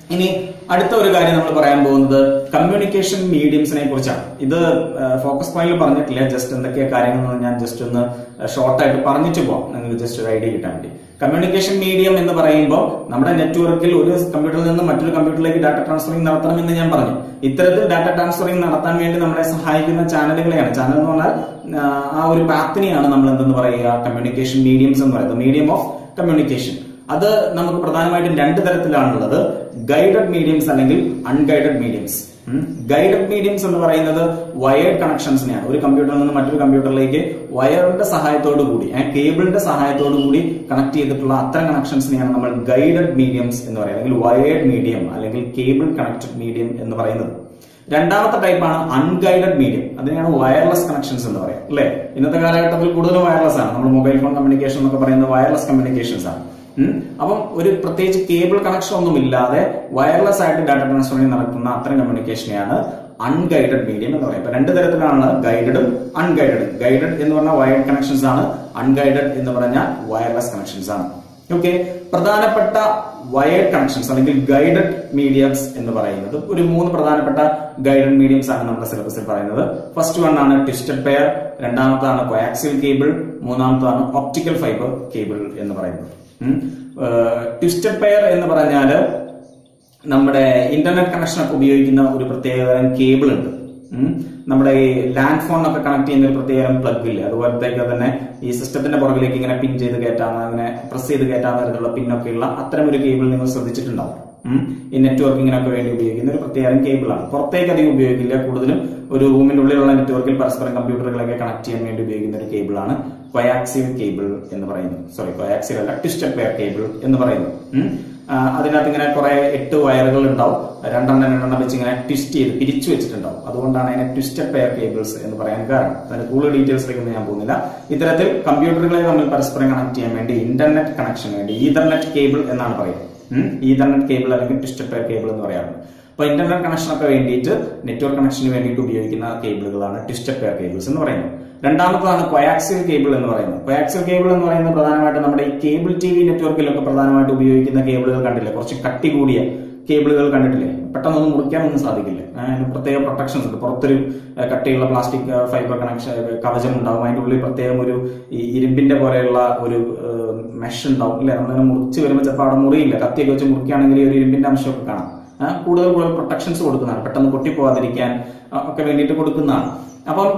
ഇനി അടുത്ത ഒരു കാര്യം നമ്മൾ പറയാൻ പോകുന്നത് കമ്മ്യൂണിക്കേഷൻ മീഡിയംസിനെ കുറിച്ചാണ് ഇത് ഫോക്കസ് പോയിന്റിൽ പറഞ്ഞിട്ടില്ല ജസ്റ്റ് എന്തൊക്കെ കാര്യങ്ങൾ ഞാൻ ജസ്റ്റ് ഒന്ന് ഷോർട്ട് ആയിട്ട് പറഞ്ഞിട്ട് പോകാം നിങ്ങൾക്ക് ജസ്റ്റ് ഒരു ഐഡിയ കിട്ടാൻ വേണ്ടി കമ്മ്യൂണിക്കേഷൻ മീഡിയം എന്ന് പറയുമ്പോൾ നമ്മുടെ നെറ്റ്വർക്കിൽ ഒരു കമ്പ്യൂട്ടറിൽ നിന്ന് മറ്റൊരു കമ്പ്യൂട്ടറിലേക്ക് ഡാറ്റ ട്രാൻസ്ഫറിംഗ് നടത്തണമെന്ന് ഞാൻ പറഞ്ഞു ഇത്തരത്തിൽ ഡാറ്റ ട്രാൻസ്ഫറിംഗ് നടത്താൻ വേണ്ടി നമ്മളെ സഹായിക്കുന്ന ചാനലുകളെയാണ് ചാനൽ എന്ന് പറഞ്ഞാൽ ആ, ആ ഒരു പാത്തിനെയാണ് നമ്മൾ എന്തെന്ന് പറയുക കമ്മ്യൂണിക്കേഷൻ മീഡിയംസ് എന്ന് പറയുന്നത് മീഡിയം ഓഫ് കമ്മ്യൂണിക്കേഷൻ അത് നമുക്ക് പ്രധാനമായിട്ടും രണ്ട് തരത്തിലാണുള്ളത് ഗൈഡഡ് മീഡിയംസ് അല്ലെങ്കിൽ അൺഗൈഡഡ് മീഡിയംസ് ഗൈഡഡ് മീഡിയംസ് എന്ന് പറയുന്നത് വയർഡ് കണക്ഷൻസിനെയാണ് ഒരു കമ്പ്യൂട്ടറിൽ നിന്ന് മറ്റൊരു കമ്പ്യൂട്ടറിലേക്ക് വയറിന്റെ സഹായത്തോടു കൂടി കേബിളിന്റെ സഹായത്തോടു കൂടി കണക്ട് ചെയ്തിട്ടുള്ള അത്തരം കണക്ഷൻസിനെയാണ് നമ്മൾ ഗൈഡഡ് മീഡിയംസ് എന്ന് പറയുന്നത് അല്ലെങ്കിൽ വയേർഡ് മീഡിയം അല്ലെങ്കിൽ കേബിൾ കണക്റ്റഡ് മീഡിയം എന്ന് പറയുന്നത് രണ്ടാമത്തെ ടൈപ്പാണ് അൺഗൈഡഡ് മീഡിയം അതിനെയാണ് വയർലെസ് കണക്ഷൻസ് എന്ന് പറയാം അല്ലെ ഇന്നത്തെ കാലഘട്ടത്തിൽ കൂടുതലും വയർലെസ് ആണ് നമ്മൾ മൊബൈൽ ഫോൺ കമ്മ്യൂണിക്കേഷൻ എന്നൊക്കെ പറയുന്നത് വയർലെസ് കമ്മ്യൂണിക്കേഷൻസ് ആണ് ഉം. അപ്പം ഒരു പ്രത്യേകിച്ച് കേബിൾ കണക്ഷൻ ഒന്നും ഇല്ലാതെ വയർലെസ് ആയിട്ട് ഡാറ്റ ട്രാൻസ്ഫറിംഗ് നടത്തുന്ന അത്തരം കമ്മ്യൂണിക്കേഷനെയാണ് അൺഗൈഡഡ് മീഡിയം എന്ന് പറയുന്നത് രണ്ട് തരത്തിലാണ് ഗൈഡഡും അൺഗൈഡഡും ഗൈഡഡ് എന്ന് പറഞ്ഞാൽ വയർഡ് കണക്ഷൻസ് ആണ് അൺഗൈഡഡ് എന്ന് പറഞ്ഞാൽ വയർലെസ് കണക്ഷൻസ് ആണ് ഓക്കെ പ്രധാനപ്പെട്ട വയർഡ് കണക്ഷൻസ് അല്ലെങ്കിൽ ഗൈഡഡ് മീഡിയംസ് എന്ന് പറയുന്നത് ഒരു മൂന്ന് പ്രധാനപ്പെട്ട ഗൈഡഡ് മീഡിയംസ് ആണ് നമ്മുടെ സിലബസിൽ പറയുന്നത് ഫസ്റ്റ് വൺ ആണ് ട്വിസ്റ്റഡ് പെയർ രണ്ടാമത്താണ് കോയാക്സിൽ കേബിൾ മൂന്നാമത്താണ് ഒപ്റ്റിക്കൽ ഫൈബർ കേബിൾ എന്ന് പറയുന്നത് ട്വിസ്റ്റഡ് പെയർ എന്ന് പറഞ്ഞാല് നമ്മുടെ ഇന്റർനെറ്റ് കണക്ഷൻ ഒക്കെ ഉപയോഗിക്കുന്ന ഒരു പ്രത്യേകതരം കേബിൾ ഉണ്ട് ഉം. നമ്മുടെ ഈ ലാൻഡ് ഫോണിനൊക്കെ കണക്ട് ചെയ്യുന്ന ഒരു പ്രത്യേകം പ്ലഗ് ഇല്ല അതുപോലത്തേക്ക് തന്നെ ഈ സിസ്റ്റത്തിന്റെ പുറകിലേക്ക് ഇങ്ങനെ പിൻ ചെയ്ത് കയറ്റാവുന്ന അങ്ങനെ പ്രസ് ചെയ്ത് കയറ്റാവുന്ന തരത്തിലുള്ള പിന്നൊക്കെയുള്ള അത്തരം ഒരു കേബിൾ നിങ്ങൾ ശ്രദ്ധിച്ചിട്ടുണ്ടാവും ഉം. ഈ നെറ്റ്വർക്കിങ്ങിനൊക്കെ വേണ്ടി ഉപയോഗിക്കുന്ന ഒരു പ്രത്യേകം കേബിളാണ് പുറത്തേക്ക് അധികം ഉപയോഗിക്കില്ല കൂടുതലും ഒരു റൂമിന്റെ ഉള്ളിലുള്ള നെറ്റ്വർക്കിൽ പരസ്പരം കമ്പ്യൂട്ടറുകളൊക്കെ കണക്ട് ചെയ്യാൻ വേണ്ടി ഉപയോഗിക്കുന്ന ഒരു കേബിളാണ് കൊയാക്സിൽ കേബിൾ എന്ന് പറയുന്നത് സോറി കൊയാക്സിൽ അല്ല ട്വിസ്റ്റഡ് പെയർ കേബിൾ എന്ന് പറയുന്നത് ഉം. ആ, അതിനകത്ത് ഇങ്ങനെ കുറെ എട്ട് വയറുകൾ ഉണ്ടാവും രണ്ടെണ്ണം രണ്ടെണ്ണം വെച്ച് ഇങ്ങനെ ട്വിസ്റ്റ് ചെയ്ത് പിരിച്ചു വെച്ചിട്ടുണ്ടാവും അതുകൊണ്ടാണ് അതിനെ ട്വിസ്റ്റഡ് പെയർ കേബിൾസ് എന്ന് പറയാൻ കാരണം അതിന്റെ കൂടുതൽ ഡീറ്റെയിൽസിലേക്ക് ഞാൻ പോകുന്നില്ല ഇത്തരത്തിൽ കമ്പ്യൂട്ടറുകളെ തമ്മിൽ പരസ്പരം കണക്ട് ചെയ്യാൻ വേണ്ടി ഇന്റർനെറ്റ് കണക്ഷൻ വേണ്ടി ഈതർനെറ്റ് കേബിൾ എന്നാണ് പറയുന്നത് ഈതർനെറ്റ് കേബിൾ അല്ലെങ്കിൽ ട്വിസ്റ്റഡ് പെയർ കേബിൾ എന്ന് പറയാറുണ്ട് അപ്പൊ ഇന്റർനെറ്റ് കണക്ഷനൊക്കെ വേണ്ടിയിട്ട് നെറ്റ്വർക്ക് കണക്ഷന് വേണ്ടിയിട്ട് ഉപയോഗിക്കുന്ന കേബിളുകളാണ് ട്വിസ്റ്റഡ് പെയർ കേബിൾസ് എന്ന് പറയുന്നത് രണ്ടാമത്തതാണ് കൊയാക്സിൽ കേബിൾ എന്ന് പറയുന്നത് കൊയാക്സിൽ കേബിൾ എന്ന് പറയുന്നത് പ്രധാനമായിട്ടും നമ്മുടെ ഈ കേബിൾ ടി വി നെറ്റ്വർക്കിലൊക്കെ പ്രധാനമായിട്ട് ഉപയോഗിക്കുന്ന കേബിളുകൾ കണ്ടില്ലേ കുറച്ച് കട്ടി കൂടിയ കേബിളുകൾ കണ്ടിട്ടില്ലേ പെട്ടെന്നൊന്നും മുറിക്കാനൊന്നും സാധിക്കില്ല ആ, അതിന് പ്രത്യേക പ്രൊട്ടക്ഷൻസ് ഉണ്ട് പുറത്തൊരു ആ, കട്ടിയുള്ള പ്ലാസ്റ്റിക് ഫൈബർ കണക്ഷൻ കവചം ഉണ്ടാവും അതിന്റെ ഉള്ളിൽ പ്രത്യേകം ഒരു ഈ ഇരുമ്പിന്റെ പോലെയുള്ള ഒരു മെഷ് ഉണ്ടാവും അല്ലെ നമ്മളിങ്ങനെ മുറിച്ച് വരുമ്പോൾ ചിലപ്പോൾ അവിടെ മുറിയില്ല കത്തിയൊക്കെ വെച്ച് മുറിക്കുകയാണെങ്കിൽ ഈ ഒരു ഇരുമ്പിന്റെ അംശമൊക്കെ കാണാം ആ, കൂടുതൽ കൂടുതൽ പ്രൊട്ടക്ഷൻസ് കൊടുക്കുന്നതാണ് പെട്ടെന്ന് പൊട്ടിപ്പോവാതിരിക്കാൻ ആ, ഒക്കെ വേണ്ടിയിട്ട് കൊടുക്കുന്നതാണ് അപ്പം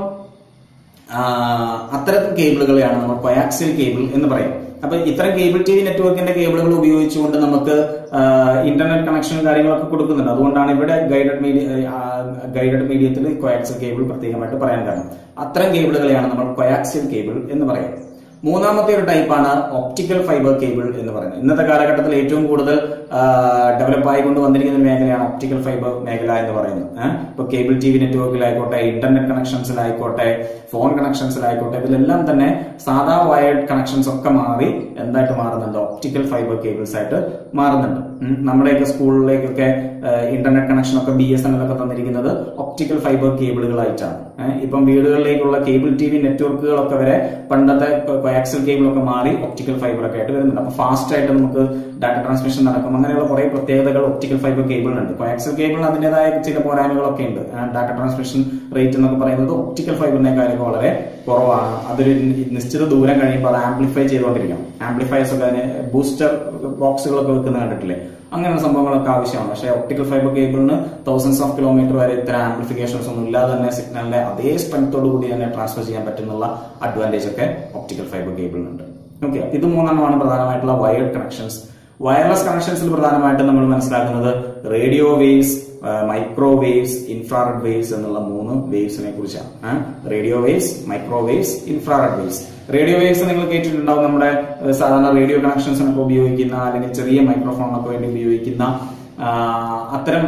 ആ, അത്തരത്തിൽ കേബിളുകളെയാണ് നമ്മൾ കൊയാക്സിൽ കേബിൾ എന്ന് പറയും അപ്പൊ ഇത്തരം കേബിൾ ടി വി നെറ്റ്വർക്കിന്റെ കേബിളുകൾ ഉപയോഗിച്ചുകൊണ്ട് നമുക്ക് ഇന്റർനെറ്റ് കണക്ഷനും കാര്യങ്ങളൊക്കെ കൊടുക്കുന്നുണ്ട് അതുകൊണ്ടാണ് ഇവിടെ ഗൈഡഡ് മീഡിയ ഗൈഡഡ് മീഡിയത്തിൽ കൊയാക്സിൽ കേബിൾ പ്രത്യേകമായിട്ട് പറയാൻ കാരണം അത്തരം കേബിളുകളെയാണ് നമ്മൾ കൊയാക്സിൽ കേബിൾ എന്ന് പറയുന്നത് മൂന്നാമത്തെ ഒരു ടൈപ്പാണ് ഒപ്റ്റിക്കൽ ഫൈബർ കേബിൾ എന്ന് പറയുന്നത് ഇന്നത്തെ കാലഘട്ടത്തിൽ ഏറ്റവും കൂടുതൽ ഡെവലപ്പ് ആയിക്കൊണ്ട് വന്നിരിക്കുന്ന മേഖലയാണ് ഒപ്റ്റിക്കൽ ഫൈബർ മേഖല എന്ന് പറയുന്നത് ഏഹ് ഇപ്പൊ കേബിൾ ടി വി നെറ്റ്വർക്കിലായിക്കോട്ടെ ഇന്റർനെറ്റ് കണക്ഷൻസിലായിക്കോട്ടെ ഫോൺ കണക്ഷൻസിലായിക്കോട്ടെ ഇതിലെല്ലാം തന്നെ സാധാ വയർഡ് കണക്ഷൻസ് ഒക്കെ മാറി എന്തായിട്ട് മാറുന്നുണ്ട് ഒപ്റ്റിക്കൽ ഫൈബർ കേബിൾസ് ആയിട്ട് മാറുന്നുണ്ട് ഉം. നമ്മുടെയൊക്കെ സ്കൂളിലേക്കൊക്കെ ഇന്റർനെറ്റ് കണക്ഷൻ ഒക്കെ ബി എസ് എൻ എൽ ഒക്കെ തന്നിരിക്കുന്നത് ഒപ്റ്റിക്കൽ ഫൈബർ കേബിളുകളായിട്ടാണ് ഏഹ് ഇപ്പം വീടുകളിലേക്കുള്ള കേബിൾ ടി വി നെറ്റ്വർക്കുകളൊക്കെ വരെ പണ്ടത്തെ കോയാക്സൽ കേബിളൊക്കെ മാറി ഒപ്റ്റിക്കൽ ഫൈബർ ഒക്കെ ആയിട്ട് വരുന്നുണ്ട് അപ്പൊ ഫാസ്റ്റ് ആയിട്ട് നമുക്ക് ഡാറ്റ ട്രാൻസ്മിഷൻ നടക്കും അങ്ങനെയുള്ള കുറെ പ്രത്യേകതകൾ ഒപ്റ്റിക്കൽ ഫൈബർ കേബിളിനുണ്ട് കോയാക്സൽ കേബിളിന് അതിന്റേതായ ചില പോരായ്മകളൊക്കെ ഉണ്ട് ഡാറ്റ ട്രാൻസ്മിഷൻ റേറ്റ് എന്നൊക്കെ പറയുന്നത് ഒപ്റ്റിക്കൽ ഫൈബറിനെക്കാളും വളരെ കുറവാണ് അതൊരു നിശ്ചിത ദൂരം കഴിയുമ്പോൾ അത് ആംപ്ലിഫൈ ചെയ്തുകൊണ്ടിരിക്കണം ആംപ്ലിഫയേഴ്സ് ഒക്കെ അതിന് ബൂസ്റ്റർ ബോക്സുകളൊക്കെ വെക്കുന്ന കണ്ടിട്ടില്ലേ അങ്ങനെയുള്ള സംഭവങ്ങളൊക്കെ ആവശ്യമാണ് പക്ഷേ ഒപ്റ്റിക്കൽ ഫൈബർ കേബിളിന് തൗസൻഡ്സ് ഓഫ് കിലോമീറ്റർ വരെ ഇത്തരം ആംപ്ലിഫിക്കേഷൻസ് ഒന്നും ഇല്ലാതെ തന്നെ സിഗ്നലിനെ അതേ സ്ട്രെങ്തോട് കൂടി തന്നെ ട്രാൻസ്ഫർ ചെയ്യാൻ പറ്റുന്നുള്ള അഡ്വാൻറ്റേജ് ഒക്കെ ഒപ്റ്റിക്കൽ ഫൈബർ കേബിളിനുണ്ട് ഓക്കെ ഇത് മൂന്നെണ്ണമാണ് പ്രധാനമായിട്ടുള്ള വയർഡ് കണക്ഷൻസ് വയർലെസ് കണക്ഷൻസിൽ പ്രധാനമായിട്ടും നമ്മൾ മനസ്സിലാക്കുന്നത് radio waves microwaves infrared waves എന്നുള്ള മൂന്ന് വേവ്സിനെ കുറിച്ചാണ് radio waves microwaves infrared waves radio waves നിങ്ങൾ കേട്ടിട്ടുണ്ടാവും നമ്മുടെ ഏഹ്, സാധാരണ റേഡിയോ കണക്ഷൻസിനൊക്കെ ഉപയോഗിക്കുന്ന അല്ലെങ്കിൽ ചെറിയ മൈക്രോഫോണിനൊക്കെ വേണ്ടി ഉപയോഗിക്കുന്ന ആ, അത്തരം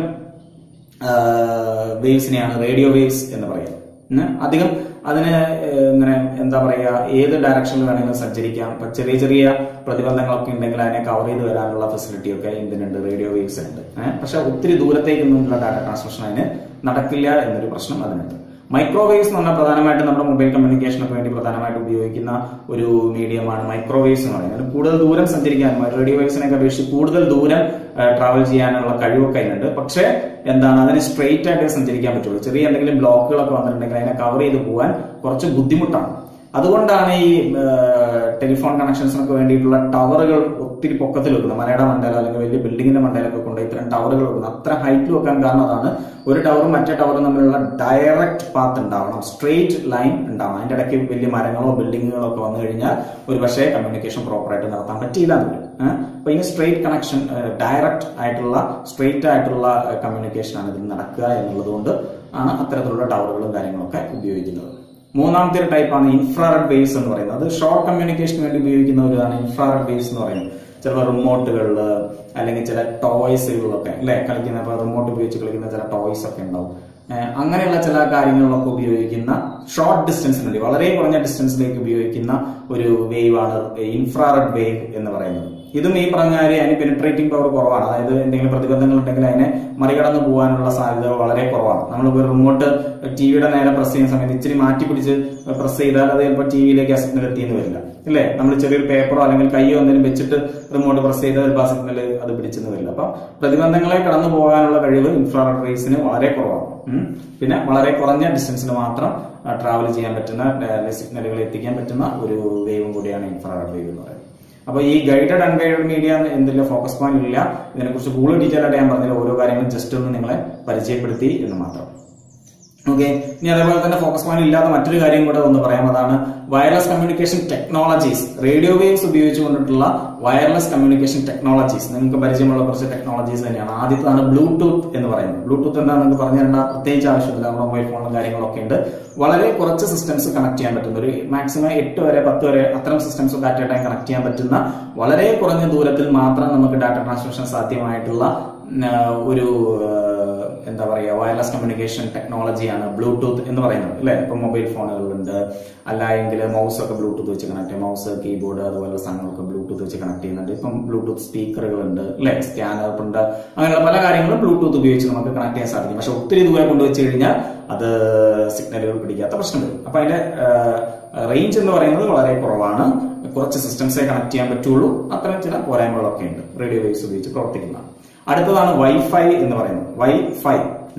വേവ്സിനെയാണ് റേഡിയോ വേവ്സ് എന്ന് പറയുക ഉം. അധികം അതിന് ഏഹ്, ഇങ്ങനെ എന്താ പറയുക ഏത് ഡയറക്ഷനിൽ വേണമെങ്കിലും സഞ്ചരിക്കാം ഇപ്പൊ ചെറിയ ചെറിയ പ്രതിബന്ധങ്ങളൊക്കെ ഉണ്ടെങ്കിൽ അതിനെ കവർ ചെയ്ത് വരാനുള്ള ഫെസിലിറ്റി ഒക്കെ എന്തിനുണ്ട് റേഡിയോ വേവ്സ് ഉണ്ട് ഏഹ്. പക്ഷെ ഒത്തിരി ദൂരത്തേക്കൊന്നുമുള്ള ഡാറ്റ ട്രാൻസ്മിഷൻ അതിന് നടക്കില്ല എന്നൊരു പ്രശ്നം അതിനുണ്ട് മൈക്രോവേവ്സ് എന്ന് പറഞ്ഞാൽ പ്രധാനമായിട്ടും നമ്മുടെ മൊബൈൽ കമ്മ്യൂണിക്കേഷനൊക്കെ വേണ്ടി പ്രധാനമായിട്ട് ഉപയോഗിക്കുന്ന ഒരു മീഡിയമാണ് മൈക്രോവേവ്സ് എന്ന് പറയുന്നത് കൂടുതൽ ദൂരം സഞ്ചരിക്കാൻ റേഡിയോ വേവ്സിനൊക്കെ അപേക്ഷിച്ച് കൂടുതൽ ദൂരം ട്രാവൽ ചെയ്യാനുള്ള കഴിവൊക്കെ അതിനുണ്ട് പക്ഷേ എന്താണ് അതിന് സ്ട്രെയിറ്റ് ആയിട്ട് സഞ്ചരിക്കാൻ പറ്റുള്ളൂ ചെറിയ എന്തെങ്കിലും ബ്ലോക്കുകളൊക്കെ വന്നിട്ടുണ്ടെങ്കിൽ അതിനെ കവർ ചെയ്ത് പോകാൻ കുറച്ച് ബുദ്ധിമുട്ടാണ് അതുകൊണ്ടാണ് ഈ ടെലിഫോൺ കണക്ഷൻസിനൊക്കെ വേണ്ടിയിട്ടുള്ള ടവറുകൾ ഒത്തിരി പൊക്കത്തിൽ വെക്കുന്നത് മലയുടെ മണ്ടയിലോ അല്ലെങ്കിൽ വലിയ ബിൽഡിങ്ങിന്റെ മണ്ടയിലൊക്കെ കൊണ്ട് ഇത്തരം ടവറുകൾ വെക്കുന്നത് അത്ര ഹൈറ്റിൽ വെക്കാൻ കാരണം അതാണ് ഒരു ടവറും മറ്റേ ടവറും തമ്മിലുള്ള ഡയറക്റ്റ് പാത്ത് ഉണ്ടാവണം സ്ട്രെയിറ്റ് ലൈൻ ഉണ്ടാവണം അതിന്റെ ഇടയ്ക്ക് വലിയ മരങ്ങളോ ബിൽഡിങ്ങുകളോ ഒക്കെ വന്നു കഴിഞ്ഞാൽ ഒരു പക്ഷേ കമ്മ്യൂണിക്കേഷൻ പ്രോപ്പറായിട്ട് നടത്താൻ പറ്റിയില്ല എന്ന് വരും ഏഹ്? അപ്പൊ ഇനി സ്ട്രെയിറ്റ് കണക്ഷൻ ഡയറക്റ്റ് ആയിട്ടുള്ള സ്ട്രെയിറ്റ് ആയിട്ടുള്ള കമ്മ്യൂണിക്കേഷൻ ആണ് ഇതിൽ നടക്കുക എന്നുള്ളത് കൊണ്ട് ആണ് അത്തരത്തിലുള്ള ടവറുകളും കാര്യങ്ങളൊക്കെ ഉപയോഗിക്കുന്നത് മൂന്നാമത്തെ ഒരു ടൈപ്പാണ് ഇൻഫ്രാറെഡ് വേവ്സ് എന്ന് പറയുന്നത് അത് ഷോർട്ട് കമ്മ്യൂണിക്കേഷന് വേണ്ടി ഉപയോഗിക്കുന്ന ഒരു ഇതാണ് ഇൻഫ്രാറെഡ് വേവ്സ് എന്ന് പറയുന്നത് ചിലപ്പോൾ റിമോട്ടുകളിൽ അല്ലെങ്കിൽ ചില ടോയ്സുകളിലൊക്കെ അല്ലെ കളിക്കുന്ന ഇപ്പൊ റിമോട്ട് ഉപയോഗിച്ച് കളിക്കുന്ന ചില ടോയ്സ് ഒക്കെ ഉണ്ടാവും ഏഹ് അങ്ങനെയുള്ള ചില കാര്യങ്ങളിലൊക്കെ ഉപയോഗിക്കുന്ന ഷോർട്ട് ഡിസ്റ്റൻസിന് വേണ്ടി വളരെ കുറഞ്ഞ ഡിസ്റ്റൻസിലേക്ക് ഉപയോഗിക്കുന്ന ഒരു വേവ് ആണ് ഇൻഫ്രാറെഡ് വേവ് എന്ന് പറയുന്നത് ഇതും ഈ പറഞ്ഞ കാര്യം അതിന് പെനിട്രേറ്റിംഗ് പവർ കുറവാണ് അതായത് എന്തെങ്കിലും പ്രതിബന്ധങ്ങൾ ഉണ്ടെങ്കിൽ അതിനെ മറികടന്ന് പോകാനുള്ള സാധ്യത വളരെ കുറവാണ് നമ്മൾ റിമോട്ട് ടിവിയുടെ നേരെ പ്രസ് ചെയ്യുന്ന സമയത്ത് ഇച്ചിരി മാറ്റി പിടിച്ച് പ്രസ് ചെയ്താൽ അത് ചിലപ്പോൾ ടിവിയിലേക്ക് ആ സിഗ്നൽ എത്തിയെന്ന് വരില്ല ഇല്ലേ നമ്മൾ ചെറിയൊരു പേപ്പറോ അല്ലെങ്കിൽ കൈയോ എന്തെങ്കിലും വെച്ചിട്ട് റിമോട്ട് പ്രസ് ചെയ്താൽ ചിലപ്പോൾ ആ സിഗ്നൽ അത് പിടിച്ചെന്ന് വരില്ല അപ്പൊ പ്രതിബന്ധങ്ങളെ കടന്നു പോകാനുള്ള കഴിവ് ഇൻഫ്രാറെഡ് റേസിന് വളരെ കുറവാണ് ഉം. പിന്നെ വളരെ കുറഞ്ഞ ഡിസ്റ്റൻസിന് മാത്രം ട്രാവൽ ചെയ്യാൻ പറ്റുന്ന സിഗ്നലുകൾ എത്തിക്കാൻ പറ്റുന്ന ഒരു വേവും കൂടിയാണ് ഇൻഫ്രാറെഡ് വേവ് എന്ന് പറയുന്നത് അപ്പൊ ഈ ഗൈഡഡ് അൺഗൈഡഡ് മീഡിയ എന്തില്ല ഫോക്കസ് പോയിന്റ് ഇല്ല ഇതിനെക്കുറിച്ച് കൂടുതൽ ഡീറ്റെയിൽ ആയിട്ട് ഞാൻ പറഞ്ഞില്ല ഓരോ കാര്യങ്ങളും ജസ്റ്റ് ഒന്ന് നിങ്ങളെ പരിചയപ്പെടുത്തി എന്ന് മാത്രം ഓക്കെ ഇനി അതേപോലെ തന്നെ ഫോക്കസ് പോയിന്റ് ഇല്ലാത്ത മറ്റൊരു കാര്യം കൂടെ ഒന്ന് പറയാം അതാണ് wireless communication technologies radio waves ഉപയോഗിച്ചുകൊണ്ടിട്ടുള്ള വയർലെസ് കമ്മ്യൂണിക്കേഷൻ ടെക്നോളജീസ് നിങ്ങൾക്ക് പരിചയമുള്ള കുറച്ച് ടെക്നോളജീസ് തന്നെയാണ് ആദ്യത്തേതാണ് ബ്ലൂടൂത്ത് എന്ന് പറയുന്നത് ബ്ലൂടൂത്ത് എന്താണെന്ന് നിങ്ങൾക്ക് പറഞ്ഞു തരേണ്ട പ്രത്യേകിച്ച് ആവശ്യമില്ല നമ്മുടെ മൊബൈൽ ഫോണും കാര്യങ്ങളൊക്കെ ഉണ്ട് വളരെ കുറച്ച് സിസ്റ്റംസ് കണക്ട് ചെയ്യാൻ പറ്റുന്ന ഒരു മാക്സിമം എട്ട് വരെ പത്ത് വരെ അത്തരം സിസ്റ്റംസ് ഡാറ്റ ടൈം കണക്ട് ചെയ്യാൻ പറ്റുന്ന വളരെ കുറഞ്ഞ ദൂരത്തിൽ മാത്രം നമുക്ക് ഡാറ്റ ട്രാൻസ്മിഷൻ സാധ്യമായിട്ടുള്ള ഉം, ഒരു ഏഹ്, എന്താ പറയുക വയർലെസ് കമ്മ്യൂണിക്കേഷൻ ടെക്നോളജിയാണ് ബ്ലൂടൂത്ത് എന്ന് പറയുന്നത് അല്ലെ ഇപ്പൊ മൊബൈൽ ഫോണുകളുണ്ട് അല്ല എങ്കിൽ മൗസ് ഒക്കെ ബ്ലൂടൂത്ത് വെച്ച് കണക്ട് ചെയ്യാം മൗസ് കീബോർഡ് അതുപോലുള്ള സാധനങ്ങളൊക്കെ ബ്ലൂടൂത്ത് വെച്ച് കണക്ട് ചെയ്യുന്നുണ്ട് ഇപ്പം ബ്ലൂടൂത്ത് സ്പീക്കറുകളുണ്ട് അല്ലെ സ്കാനർ ഉണ്ട് അങ്ങനെയുള്ള പല കാര്യങ്ങളും ബ്ലൂടൂത്ത് ഉപയോഗിച്ച് നമുക്ക് കണക്ട് ചെയ്യാൻ സാധിക്കും പക്ഷെ ഒത്തിരി ദൂരെ കൊണ്ടുവച്ച് കഴിഞ്ഞാൽ അത് സിഗ്നലുകൾ പിടിക്കാത്ത പ്രശ്നം വരും അപ്പൊ അതിന്റെ റേഞ്ച് എന്ന് പറയുന്നത് വളരെ കുറവാണ് കുറച്ച് സിസ്റ്റംസേ കണക്ട് ചെയ്യാൻ പറ്റുള്ളൂ അത്തരം ചില പോരായ്മകളൊക്കെ ഉണ്ട് റേഡിയോ വേവ്സ് ഉപയോഗിച്ച് പ്രവർത്തിക്കുന്ന അടുത്തതാണ് വൈഫൈ എന്ന് പറയുന്നത് വൈഫൈ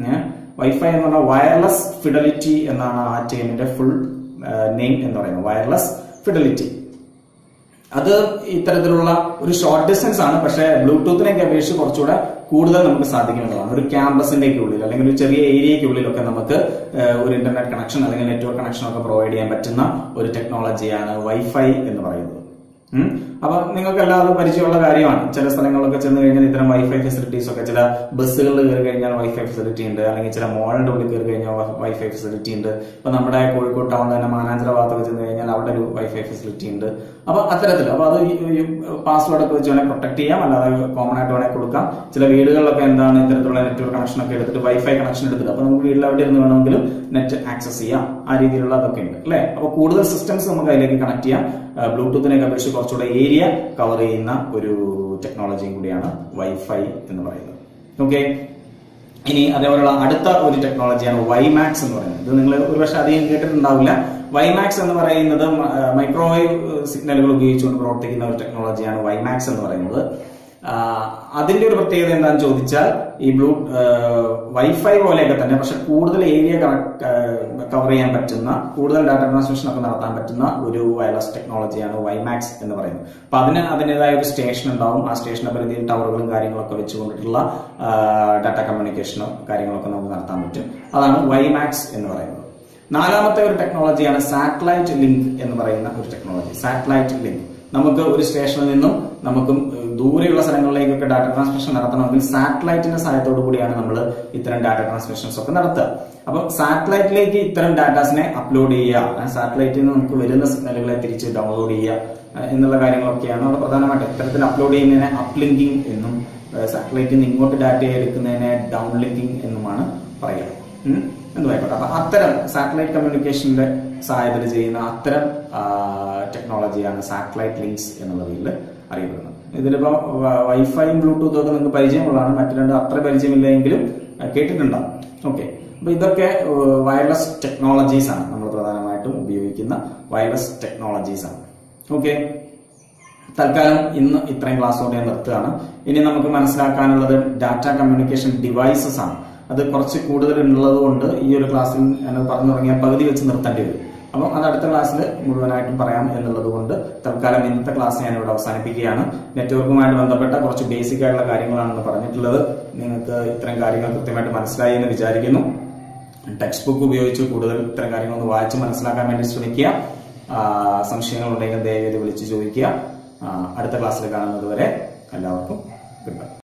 വൈഫൈ എന്ന് പറഞ്ഞാൽ വയർലെസ് ഫിഡലിറ്റി എന്നാണ് ആ ടീമിന്റെ ഫുൾ നെയിം എന്ന് പറയുന്നത് വയർലെസ് ഫിഡലിറ്റി അത് ഇത്തരത്തിലുള്ള ഒരു ഷോർട്ട് ഡിസ്റ്റൻസ് ആണ് പക്ഷേ ബ്ലൂടൂത്തിനൊക്കെ അപേക്ഷിച്ച് കുറച്ചുകൂടെ കൂടുതൽ നമുക്ക് സാധിക്കുന്നതാണ് ഒരു ക്യാമ്പസിന്റെ ഉള്ളിൽ അല്ലെങ്കിൽ ഒരു ചെറിയ ഏരിയയ്ക്കുള്ളിലൊക്കെ നമുക്ക് ഏഹ്, ഒരു ഇന്റർനെറ്റ് കണക്ഷൻ അല്ലെങ്കിൽ നെറ്റ്വർക്ക് കണക്ഷൻ ഒക്കെ പ്രൊവൈഡ് ചെയ്യാൻ പറ്റുന്ന ഒരു ടെക്നോളജിയാണ് വൈഫൈ എന്ന് പറയുന്നത് ഉം. അപ്പൊ നിങ്ങൾക്ക് എല്ലാവർക്കും പരിചയമുള്ള കാര്യമാണ് ചില സ്ഥലങ്ങളിലൊക്കെ ചെന്ന് കഴിഞ്ഞാൽ ഇത്തരം വൈഫൈ ഫെസിലിറ്റീസ് ഒക്കെ ചില ബസ്സുകളിൽ കയറി കഴിഞ്ഞാൽ വൈഫൈ ഫെസിലിറ്റി ഉണ്ട് അല്ലെങ്കിൽ ചില മോളിന്റെ ഉള്ളിൽ കയറി കഴിഞ്ഞാൽ വൈഫൈ ഫെസിലിറ്റി ഉണ്ട് ഇപ്പൊ നമ്മുടെ കോഴിക്കോട് ടൗണിൽ തന്നെ മാനാഞ്ചിറ ഭാഗത്തൊക്കെ ചെന്ന് കഴിഞ്ഞാൽ അവിടെ ഒരു വൈഫൈ ഫെസിലിറ്റി ഉണ്ട് അപ്പൊ അത്തരത്തിൽ അപ്പൊ അത് പാസ്വേഡ് ഒക്കെ വെച്ച് വേണേൽ പ്രൊട്ടക്ട് ചെയ്യാം അല്ലാതെ കോമൺ ആയിട്ട് വേണേൽ കൊടുക്കാം ചില വീടുകളിലൊക്കെ എന്താണ് ഇത്തരത്തിലുള്ള നെറ്റ്വർക്ക് കണക്ഷൻ ഒക്കെ എടുത്തിട്ട് വൈഫൈ കണക്ഷൻ എടുത്തിട്ട് അപ്പൊ നമുക്ക് വീട്ടിൽ അവിടെ ഇരുന്ന് വേണമെങ്കിലും നെറ്റ് ആക്സസ് ചെയ്യാം ആ രീതിയിലുള്ള അതൊക്കെ ഉണ്ട് അല്ലെ അപ്പൊ കൂടുതൽ സിസ്റ്റംസ് നമുക്ക് അതിലേക്ക് കണക്ട് ചെയ്യാം ബ്ലൂടൂത്തിനെ അപേക്ഷിച്ച് കുറച്ചുകൂടെ ഏരിയ കവർ ചെയ്യുന്ന ഒരു ടെക്നോളജിയും കൂടിയാണ് വൈഫൈ എന്ന് പറയുന്നത് ഓക്കെ ഇനി അതേപോലെയുള്ള അടുത്ത ഒരു ടെക്നോളജിയാണ് വൈമാക്സ് എന്ന് പറയുന്നത് ഇത് നിങ്ങൾ ഒരുപക്ഷെ അധികം കേട്ടിട്ടുണ്ടാവില്ല വൈമാക്സ് എന്ന് പറയുന്നത് മൈക്രോവേവ് സിഗ്നലുകൾ ഉപയോഗിച്ചുകൊണ്ട് പ്രവർത്തിക്കുന്ന ഒരു ടെക്നോളജിയാണ് വൈമാക്സ് എന്ന് പറയുന്നത് ആ, അതിന്റെ ഒരു പ്രത്യേകത എന്താണെന്ന് ചോദിച്ചാൽ ഈ ബ്ലൂ വൈഫൈ പോലെയൊക്കെ തന്നെ പക്ഷെ കൂടുതൽ ഏരിയ കവർ ചെയ്യാൻ പറ്റുന്ന കൂടുതൽ ഡാറ്റ ട്രാൻസ്മിഷൻ ഒക്കെ നടത്താൻ പറ്റുന്ന ഒരു വയർലെസ് ടെക്നോളജിയാണ് വൈമാക്സ് എന്ന് പറയുന്നത് അപ്പൊ അതിന് അതിൻ്റെതായ ഒരു സ്റ്റേഷൻ ഉണ്ടാവും ആ സ്റ്റേഷന്റെ പരിധിയിൽ ടവറുകളും കാര്യങ്ങളൊക്കെ വെച്ചുകൊണ്ടിട്ടുള്ള ഡാറ്റ കമ്മ്യൂണിക്കേഷനോ കാര്യങ്ങളൊക്കെ നമുക്ക് നടത്താൻ പറ്റും അതാണ് വൈമാക്സ് എന്ന് പറയുന്നത് നാലാമത്തെ ഒരു ടെക്നോളജിയാണ് സാറ്റലൈറ്റ് ലിങ്ക് എന്ന് പറയുന്ന ഒരു ടെക്നോളജി സാറ്റലൈറ്റ് ലിങ്ക് നമുക്ക് ഒരു സ്റ്റേഷനിൽ നിന്നും നമുക്കും ഏഹ്, ദൂരെയുള്ള സ്ഥലങ്ങളിലേക്കൊക്കെ ഡാറ്റ ട്രാൻസ്മിഷൻ നടത്തണമെങ്കിൽ സാറ്റലൈറ്റിന്റെ സഹായത്തോടു കൂടിയാണ് നമ്മൾ ഇത്തരം ഡാറ്റ ട്രാൻസ്മിഷൻസ് ഒക്കെ നടത്തുക അപ്പൊ സാറ്റലൈറ്റിലേക്ക് ഇത്തരം ഡാറ്റാസിനെ അപ്ലോഡ് ചെയ്യുക സാറ്റലൈറ്റിൽ നിന്ന് നമുക്ക് വരുന്ന സിഗ്നലുകളെ തിരിച്ച് ഡൗൺലോഡ് ചെയ്യുക ഏഹ്, എന്നുള്ള കാര്യങ്ങളൊക്കെയാണ് അവിടെ പ്രധാനമായിട്ട് ഇത്തരത്തിൽ അപ്ലോഡ് ചെയ്യുന്നതിനെ അപ്ലിങ്കിങ് എന്നും സാറ്റലൈറ്റിൽ നിന്ന് ഇങ്ങോട്ട് ഡാറ്റ എടുക്കുന്നതിനെ ഡൗൺ ലിങ്കിങ് എന്നുമാണ് പറയുക ഉം. എന്തുമായിക്കോട്ടെ അപ്പൊ അത്തരം സാറ്റലൈറ്റ് കമ്മ്യൂണിക്കേഷന്റെ സഹായത്തിൽ ചെയ്യുന്ന അത്തരം ടെക്നോളജിയാണ് സാറ്റലൈറ്റ് ലിങ്ക്സ് എന്നുള്ള പേരിൽ അറിയപ്പെടുന്നത് ഇതിലിപ്പോ വൈഫൈയും ബ്ലൂടൂത്തും ഒക്കെ നിങ്ങൾക്ക് പരിചയമുള്ളതാണ് മറ്റു രണ്ട് അത്ര പരിചയമില്ലെങ്കിലും ആ, കേട്ടിട്ടുണ്ടാവും ഓക്കെ അപ്പൊ ഇതൊക്കെ വയർലെസ് ടെക്നോളജീസ് ആണ് നമ്മൾ പ്രധാനമായിട്ടും ഉപയോഗിക്കുന്ന വയർലെസ് ടെക്നോളജീസ് ആണ് ഓക്കെ തൽക്കാലം ഇന്ന് ഇത്രയും ക്ലാസ്സോടെ ഞാൻ നിർത്തുകയാണ് ഇനി നമുക്ക് മനസ്സിലാക്കാനുള്ളത് ഡാറ്റ കമ്മ്യൂണിക്കേഷൻ ഡിവൈസസ് ആണ് അത് കുറച്ച് കൂടുതൽ ഉള്ളത് കൊണ്ട് ഈ ഒരു ക്ലാസ്സിൽ ഞാൻ പറഞ്ഞു തുടങ്ങിയ പകുതി വെച്ച് നിർത്തേണ്ടി വരും അപ്പം അത് അടുത്ത ക്ലാസ്സിൽ മുഴുവനായിട്ടും പറയാം എന്നുള്ളത് കൊണ്ട് തൽക്കാലം ഇന്നത്തെ ക്ലാസ് ഞാൻ ഇവിടെ അവസാനിപ്പിക്കുകയാണ് നെറ്റ്വർക്കുമായിട്ട് ബന്ധപ്പെട്ട കുറച്ച് ബേസിക് ആയിട്ടുള്ള കാര്യങ്ങളാണെന്ന് പറഞ്ഞിട്ടുള്ളത് നിങ്ങൾക്ക് ഇത്തരം കാര്യങ്ങൾ കൃത്യമായിട്ട് മനസ്സിലായി എന്ന് വിചാരിക്കുന്നു ടെക്സ്റ്റ് ബുക്ക് ഉപയോഗിച്ച് കൂടുതൽ ഇത്തരം കാര്യങ്ങളൊന്ന് വായിച്ച് മനസ്സിലാക്കാൻ വേണ്ടി ശ്രമിക്കുക ആ, സംശയങ്ങളുണ്ടെങ്കിൽ ദയവേത് വിളിച്ച് ചോദിക്കുക ആ, അടുത്ത ക്ലാസ്സിൽ കാണുന്നത് വരെ എല്ലാവർക്കും ഗുഡ് ബൈ